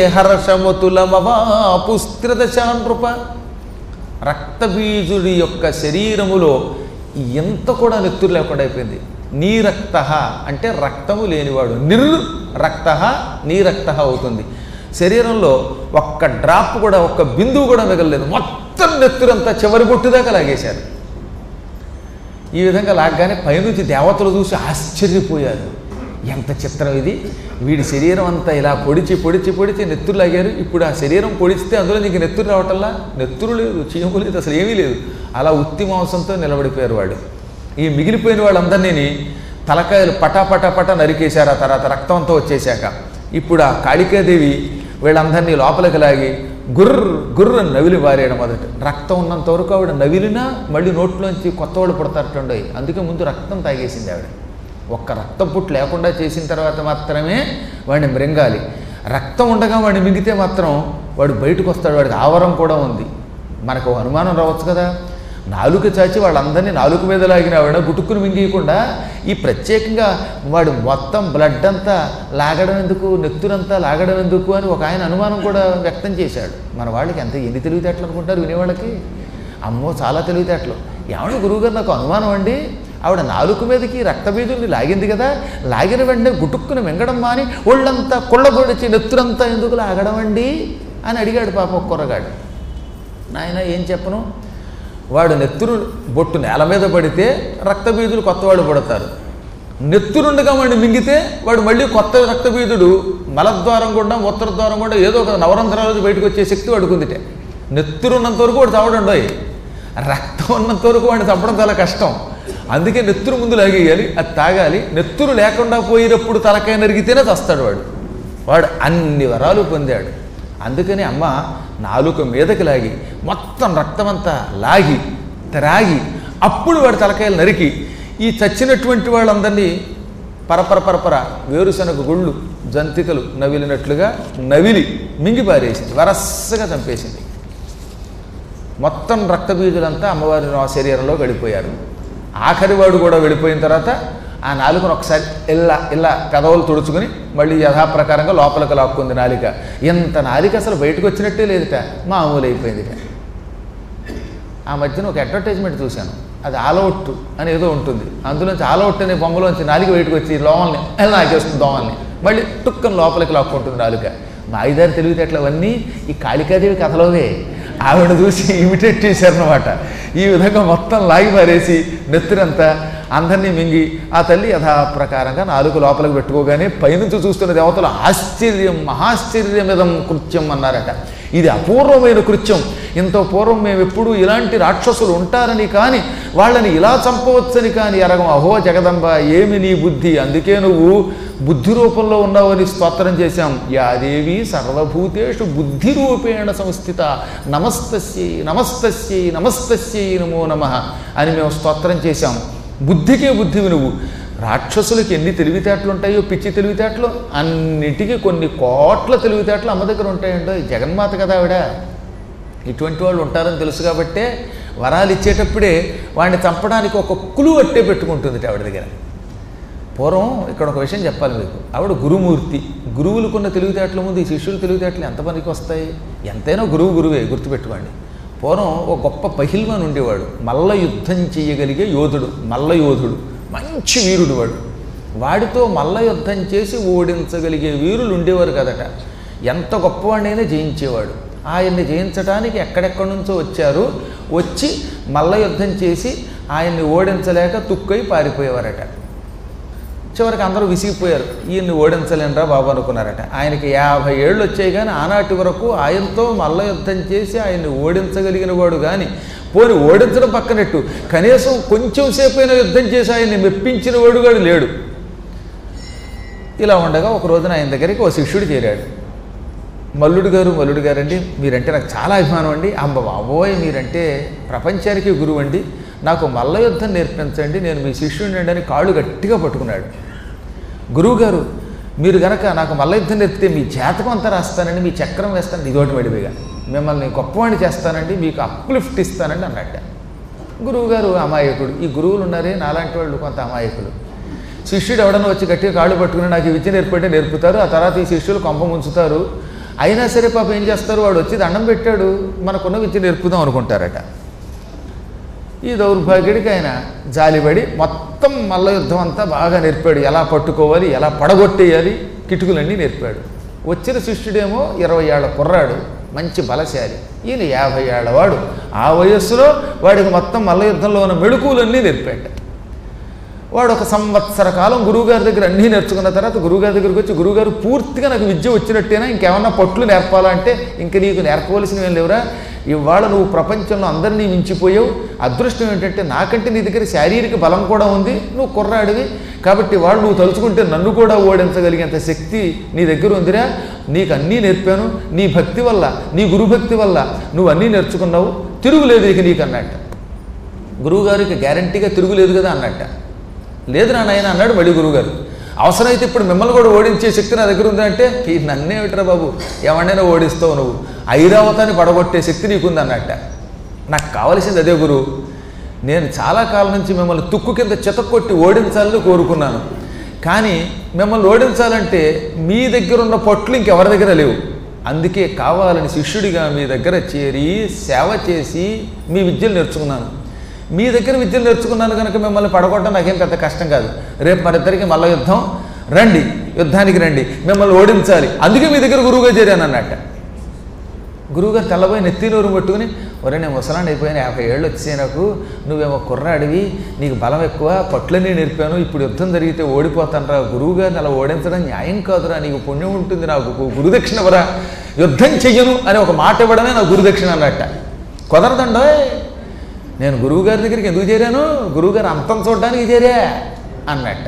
హర్షముతులమవాపుస్త్రదశానృప రక్తబీజుడి యొక్క శరీరములో ఎంత కూడా నెత్తురు లేకుండా అయిపోయింది నీరక్త అంటే రక్తము లేనివాడు నిర్ రక్త నీరక్త అవుతుంది శరీరంలో ఒక్క డ్రాప్ కూడా ఒక్క బిందువు కూడా మిగలలేదు మొత్తం నెత్తురంతా చివరి బొట్టుదాకా లాగేశారు ఈ విధంగా లాగ్గానే పైనుంచి దేవతలు చూసి ఆశ్చర్యపోయారు ఎంత చిత్రం ఇది వీడి శరీరం అంతా ఇలా పొడిచి పొడిచి పొడిచి నెత్తురు లాగారు ఇప్పుడు ఆ శరీరం పొడిస్తే అందులో నీకు నెత్తురు రావటంలా నెత్తురు లేదు చీము లేదు అసలు ఏమీ లేదు అలా ఉత్తి మాంసంతో నిలబడిపోయారు వాడు ఈ మిగిలిపోయిన వాళ్ళందరినీ తలకాయలు పటా పటా పటా నరికేశారు ఆ తర్వాత రక్తం అంతా వచ్చేశాక ఇప్పుడు ఆ కాళికాదేవి వీళ్ళందరినీ లోపలికి లాగి గుర్ర గుర్ర నవిలి వారేయడం మొదట రక్తం ఉన్నంత వరకు ఆవిడ నవిలినా మళ్ళీ నోట్లోంచి కొత్త వాళ్ళు పుడతారటండి అందుకే ముందు రక్తం తాగేసింది ఆవిడ ఒక్క రక్తం పుట్టు లేకుండా చేసిన తర్వాత మాత్రమే వాడిని మృంగాలి రక్తం ఉండగా వాడిని మింగితే మాత్రం వాడు బయటకు వస్తాడు వాడికి ఆవరం కూడా ఉంది మనకు ఓ అనుమానం రావచ్చు కదా నాలుక చాచి వాళ్ళందరినీ నాలుక మీద లాగిన ఆవిడ గుటుక్కుని మింగేయకుండా ఈ ప్రత్యేకంగా వాడు మొత్తం బ్లడ్ అంతా లాగడం ఎందుకు నెత్తురంతా లాగడం ఎందుకు అని ఒక ఆయన అనుమానం కూడా వ్యక్తం చేశాడు మన వాళ్ళకి ఎంత ఎన్ని తెలివితేటలు అనుకుంటారు వినేవాళ్ళకి అమ్మో చాలా తెలివితేటలు ఏమండి గురువుగారు నాకు అనుమానం అండి ఆవిడ నాలుక మీదకి రక్తబీజుల్ని లాగింది కదా లాగిన వెంటనే గుటుక్కుని మింగడం మాని ఒళ్ళంతా కొళ్ళబొడిచి నెత్తురంతా ఎందుకు లాగడం అండి అని అడిగాడు పాప ఒక కుర్రగాడు నాయన ఏం చెప్పను వాడు నెత్తురు బొట్టు నేల మీద పడితే రక్తబీజులు కొత్తవాడు పడతారు నెత్తురుండగా వాడిని మింగితే వాడు మళ్ళీ కొత్త రక్తబీజుడు మలద్వారం గుండా ఉత్తర ద్వారం గుండా ఏదో ఒక నవరంధ్రాల నుంచి బయటకు వచ్చే శక్తి వాడుకుందిటే నెత్తురు ఉన్నంత వరకు వాడు చవడండోయ్ రక్తం ఉన్నంత వరకు వాడిని చంపడం చాలా కష్టం అందుకే నెత్తురు ముందు లాగేయాలి అది తాగాలి నెత్తురు లేకుండా పోయినప్పుడు తలకాయ నరిగితేనే చస్తాడు వాడు వాడు అన్ని వరాలు పొందాడు అందుకని అమ్మ నాలుక మీదకి లాగి మొత్తం రక్తమంతా లాగి త్రాగి అప్పుడు వాడి తలకాయలు నరికి ఈ చచ్చినటువంటి వాళ్ళందరినీ పరపర పరపర వేరుశనగ గుళ్ళు జంతికలు నవిలినట్లుగా నవిలి మింగి పారేసింది వరస్సగా చంపేసింది మొత్తం రక్తబీజులంతా అమ్మవారి నా శరీరంలో గడిపోయారు ఆఖరి వాడు కూడా వెళ్ళిపోయిన తర్వాత ఆ నాలుకను ఒకసారి ఇలా ఇలా పెదవులు తుడుచుకుని మళ్ళీ యథాప్రకారంగా లోపలికి లాక్కుంది నాలిక ఇంత నాలిక అసలు బయటకు వచ్చినట్టే లేదుట మామూలు అయిపోయింది ఆ మధ్యన ఒక అడ్వర్టైజ్మెంట్ చూశాను అది ఆలౌట్ అని ఏదో ఉంటుంది అందులోంచి ఆలౌట్ అనే బొమ్మలోంచి నాలిక బయటకు వచ్చి లోమల్ని ఎలా నాకేస్తుంది దోమల్ని మళ్ళీ టుక్కని లోపలికి లాక్కుంటుంది నాలుక మా ఐదారు తెలివితేటలు అవన్నీ ఈ కాళికాదేవి కథలోవే ఆవిడ చూసి ఇమిటేట్ చేశారనమాట ఈ విధంగా మొత్తం లాగి పారేసి నెత్తురంతా అందరినీ మింగి ఆ తల్లి యథాప్రకారంగా నాలుగు లోపలికి పెట్టుకోగానే పైనుంచి చూస్తున్న దేవతలు ఆశ్చర్యం మహాశ్చర్యమిదం కృత్యం అన్నారట ఇది అపూర్వమైన కృత్యం ఇంత పూర్వం మేము ఎప్పుడూ ఇలాంటి రాక్షసులు ఉంటారని కానీ వాళ్ళని ఇలా చంపవచ్చని కానీ ఎరగం అహో జగదంబ ఏమి నీ బుద్ధి అందుకే నువ్వు బుద్ధి రూపంలో ఉన్నావని స్తోత్రం చేశాం యాదేవి సర్వభూతేషు బుద్ధి రూపేణ సంస్థిత నమస్తస్యై నమస్తస్యై నమస్తస్యై నమో నమ అని మేము స్తోత్రం చేశాం బుద్ధికే బుద్ధివి నువ్వు రాక్షసులకి ఎన్ని తెలివితేటలు ఉంటాయో పిచ్చి తెలివితేటలు అన్నిటికీ కొన్ని కోట్ల తెలివితేటలు అమ్మ దగ్గర ఉంటాయండో ఈ జగన్మాత కదా ఆవిడ ఇటువంటి వాళ్ళు ఉంటారని తెలుసు కాబట్టే వరాలు ఇచ్చేటప్పుడే వాడిని చంపడానికి ఒక కులు అట్టే పెట్టుకుంటుంది ఆవిడ దగ్గర పూర్వం ఇక్కడ ఒక విషయం చెప్పాలి మీకు ఆవిడ గురుమూర్తి గురువులకున్న తెలివితేటల ముందు ఈ శిష్యుల తెలివితేటలు ఎంత పనికి వస్తాయి ఎంతైనా గురువు గురువే గుర్తుపెట్టుకోండి పూర్వం ఒక గొప్ప పహిల్వాన్ ఉండేవాడు మల్ల యుద్ధం చేయగలిగే యోధుడు మల్ల యోధుడు మంచి వీరుడు వాడు వాడితో మల్ల యుద్ధం చేసి ఓడించగలిగే వీరులు ఉండేవారు కదట ఎంత గొప్పవాడినైనా జయించేవాడు ఆయన్ని జయించడానికి ఎక్కడెక్కడి నుంచో వచ్చారు వచ్చి మల్ల యుద్ధం చేసి ఆయన్ని ఓడించలేక తుక్కై పారిపోయేవారట చివరికి అందరూ విసిగిపోయారు ఈయన్ని ఓడించలేనరా బాబు అనుకున్నారట ఆయనకి యాభై ఏళ్ళు వచ్చాయి కానీ ఆనాటి వరకు ఆయనతో మల్ల యుద్ధం చేసి ఆయన్ని ఓడించగలిగిన వాడు కానీ పోని ఓడించడం పక్కనట్టు కనీసం కొంచెం సేపైనా యుద్ధం చేసి ఆయన్ని మెప్పించిన వాడు కూడా లేడు ఇలా ఉండగా ఒక రోజున ఆయన దగ్గరికి ఓ శిష్యుడు చేరాడు మల్లుడు గారు మల్లుడు గారండి మీరంటే నాకు చాలా అభిమానం అండి అమ్మ బాబోయ్ మీరంటే ప్రపంచానికి గురువు అండి నాకు మల్ల యుద్ధం నేర్పించండి నేను మీ శిష్యుడిని అని కాళ్ళు గట్టిగా పట్టుకున్నాడు గురువుగారు మీరు గనక నాకు మల్ల యుద్ధం నేర్పితే మీ జాతకం అంతా రాస్తానండి మీ చక్రం వేస్తాను ఇదోటి వడివిగా మిమ్మల్ని గొప్పవాణ్ణి చేస్తానండి మీకు అప్లిఫ్ట్ ఇస్తానండి అన్నట్ట గురువుగారు అమాయకుడు ఈ గురువులు ఉన్నారే నాలాంటి వాళ్ళు కొంత అమాయకులు శిష్యుడు ఎవడన్నా వచ్చి గట్టిగా కాళ్ళు పట్టుకుని నాకు ఈ విద్య నేర్పంటే నేర్పుతారు ఆ తర్వాత ఈ శిష్యులు కొంప ముంచుతారు అయినా సరే పాప ఏం చేస్తారు వాడు వచ్చి దండం పెట్టాడు మనకున్న విద్య నేర్పుదాం అనుకుంటారట ఈ దౌర్భాగ్యుడికి ఆయన జాలిపడి మొత్తం మల్ల యుద్ధం అంతా బాగా నేర్పాడు ఎలా పట్టుకోవాలి ఎలా పడగొట్టేయాలి కిటుకులన్నీ నేర్పాడు వచ్చిన శిష్యుడేమో ఇరవై ఏళ్ల కుర్రాడు మంచి బలశాలి ఈయన యాభై ఏళ్ళవాడు ఆ వయస్సులో వాడికి మొత్తం మల్ల యుద్ధంలో ఉన్న మెళుకువలన్నీ నేర్పాడు వాడు ఒక సంవత్సర కాలం గురువుగారి దగ్గర అన్నీ నేర్చుకున్న తర్వాత గురువుగారి దగ్గరికి వచ్చి గురువుగారు పూర్తిగా నాకు విద్య వచ్చినట్టేనా ఇంకేమన్నా పట్లు నేర్పాలంటే ఇంక నీకు నేర్పవలసినవి ఏం లేవురా ఇవాళ నువ్వు ప్రపంచంలో అందరినీ మించిపోయావు అదృష్టం ఏంటంటే నాకంటే నీ దగ్గర శారీరక బలం కూడా ఉంది నువ్వు కుర్రాడివి కాబట్టి వాళ్ళు నువ్వు తలుచుకుంటే నన్ను కూడా ఓడించగలిగేంత శక్తి నీ దగ్గర ఉందిరా నీకు అన్నీ నేర్పాను నీ భక్తి వల్ల నీ గురుభక్తి వల్ల నువ్వు అన్నీ నేర్చుకున్నావు తిరుగులేదు ఇక నీకు అన్నట్ట గురువుగారికి గ్యారంటీగా తిరుగులేదు కదా అన్నట్ట లేదు నా నాయన అన్నాడు మళ్ళీ గురువుగారు అవసరమైతే ఇప్పుడు మిమ్మల్ని కూడా ఓడించే శక్తి నా దగ్గర ఉందంటే ఈ నన్నేమిట్రా బాబు ఎవరినైనా ఓడిస్తావు నువ్వు ఐరావతాన్ని పడగొట్టే శక్తి నీకుంది అన్నట్ట నాకు కావలసింది అదే గురువు నేను చాలా కాలం నుంచి మిమ్మల్ని తుక్కు కింద చితక్కొట్టి ఓడించాలని కోరుకున్నాను కానీ మిమ్మల్ని ఓడించాలంటే మీ దగ్గర ఉన్న పట్లు ఇంకెవరి దగ్గర లేవు అందుకే కావాలని శిష్యుడిగా మీ దగ్గర చేరి సేవ చేసి మీ విద్యలు నేర్చుకున్నాను మీ దగ్గర విద్యలు నేర్చుకున్నాను కనుక మిమ్మల్ని పడగొట్టడం నాకేం పెద్ద కష్టం కాదు రేపు మరిద్దరికి మల్ల యుద్ధం రండి యుద్ధానికి రండి మిమ్మల్ని ఓడించాలి అందుకే మీ దగ్గర గురువుగా చేరాను అన్నట్ట గురువుగారు తెల్లబోయి నెత్తినూరు పట్టుకుని ఒరే నేను ముసలాండి అయిపోయాను యాభై ఏళ్ళు వచ్చాయి నాకు నువ్వేమో కుర్రాడివి నీకు బలం ఎక్కువ పట్లన్నీ నేర్పాను ఇప్పుడు యుద్ధం జరిగితే ఓడిపోతానరా గురువు గారిని అలా ఓడించడం న్యాయం కాదురా నీకు పుణ్యం ఉంటుంది నాకు గురుదక్షిణ వరా యుద్ధం చెయ్యను అని ఒక మాట ఇవ్వడమే నా గురుదక్షిణ అన్నట్ట కుదరదండో నేను గురువుగారి దగ్గరికి ఎందుకు చేరాను గురువుగారు అంతం చూడడానికి చేరా అన్నట్ట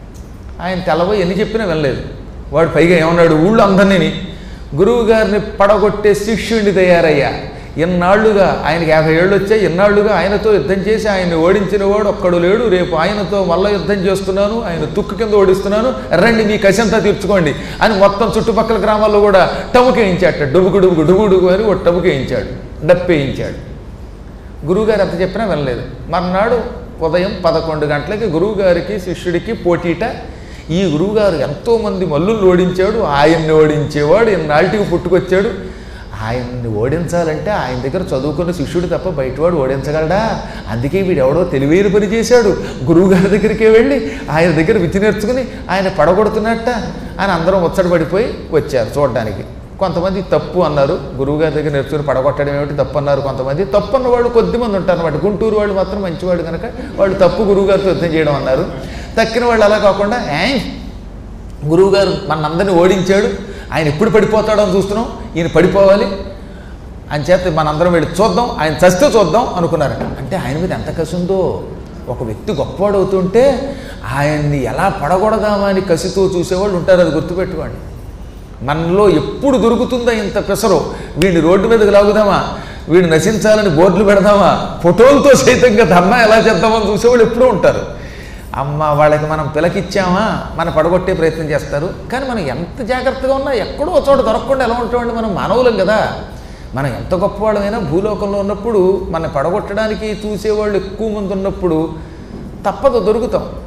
ఆయన తెల్లబోయి ఎన్ని చెప్పినా వినలేదు వాడు పైగా ఏమన్నాడు ఊళ్ళో అందరినీ గురువు గారిని పడగొట్టే శిష్యుడిని తయారయ్యా ఇన్నాళ్లుగా ఆయనకి యాభై ఏళ్ళు వచ్చాయి ఇన్నాళ్లుగా ఆయనతో యుద్ధం చేసి ఆయన్ని ఓడించిన వాడు ఒక్కడు లేడు రేపు ఆయనతో మళ్ళీ యుద్ధం చేస్తున్నాను ఆయన తుక్కు కింద ఓడిస్తున్నాను రండి మీ కసంతా తీర్చుకోండి అని మొత్తం చుట్టుపక్కల గ్రామాల్లో కూడా టముకేయించాట డుబుకు డుబుకు డుబుకు డుబు అని ఒక టముకేయించాడు డప్పేయించాడు గురువుగారు ఎంత చెప్పినా వినలేదు మర్నాడు ఉదయం పదకొండు గంటలకి గురువుగారికి శిష్యుడికి పోటీట ఈ గురువుగారు ఎంతోమంది మల్లుల్ని ఓడించాడు ఆయన్ని ఓడించేవాడు ఇన్నాళ్ళకి పుట్టుకొచ్చాడు ఆయన్ని ఓడించాలంటే ఆయన దగ్గర చదువుకున్న శిష్యుడు తప్ప బయటవాడు ఓడించగలడా అందుకే వీడు ఎవడో తెలివైన పని చేశాడు గురువుగారి దగ్గరికి వెళ్ళి ఆయన దగ్గర విద్య నేర్చుకుని ఆయన పడగొడుతున్నట్ట అని అందరం ముచ్చట పడిపోయి వచ్చారు చూడడానికి కొంతమంది తప్పు అన్నారు గురువుగారి దగ్గర నేర్చుకుని పడగొట్టడం ఏమిటి తప్పు అన్నారు కొంతమంది తప్పు అన్న వాళ్ళు కొద్దిమంది ఉంటారు అనమాట గుంటూరు వాళ్ళు మాత్రం మంచివాడు కనుక వాళ్ళు తప్పు గురువుగారితో యుద్ధం చేయడం అన్నారు తక్కిన వాళ్ళు అలా కాకుండా ఏ గురువుగారు మనందరినీ ఓడించాడు ఆయన ఎప్పుడు పడిపోతాడో అని చూస్తున్నాం ఈయన పడిపోవాలి అని చేత మనందరం వెళ్ళి చూద్దాం ఆయన చస్తే చూద్దాం అనుకున్నారట అంటే ఆయన మీద ఎంత కసి ఉందో ఒక వ్యక్తి గొప్పవాడు అవుతుంటే ఆయన్ని ఎలా పడగొడదామా అని కసితో చూసేవాళ్ళు ఉంటారు అది గుర్తుపెట్టుకోండి మనలో ఎప్పుడు దొరుకుతుందా ఇంత పెసరు వీడిని రోడ్డు మీదకి లాగుదామా వీడిని నశించాలని బోర్డులు పెడదామా ఫోటోలతో సైతంగా ధర్నా ఎలా చేద్దామని చూసేవాళ్ళు ఎప్పుడూ ఉంటారు అమ్మ వాళ్ళకి మనం పిలకిచ్చామా మన పడగొట్టే ప్రయత్నం చేస్తారు కానీ మనం ఎంత జాగ్రత్తగా ఉన్నా ఎక్కడో ఒక చోట దొరకకుండా ఎలా ఉంటామండి మనం మానవులం కదా మనం ఎంత గొప్పవాళ్ళమైనా భూలోకంలో ఉన్నప్పుడు మన పడగొట్టడానికి చూసేవాళ్ళు ఎక్కువ మంది ఉన్నప్పుడు తప్పదు దొరుకుతాం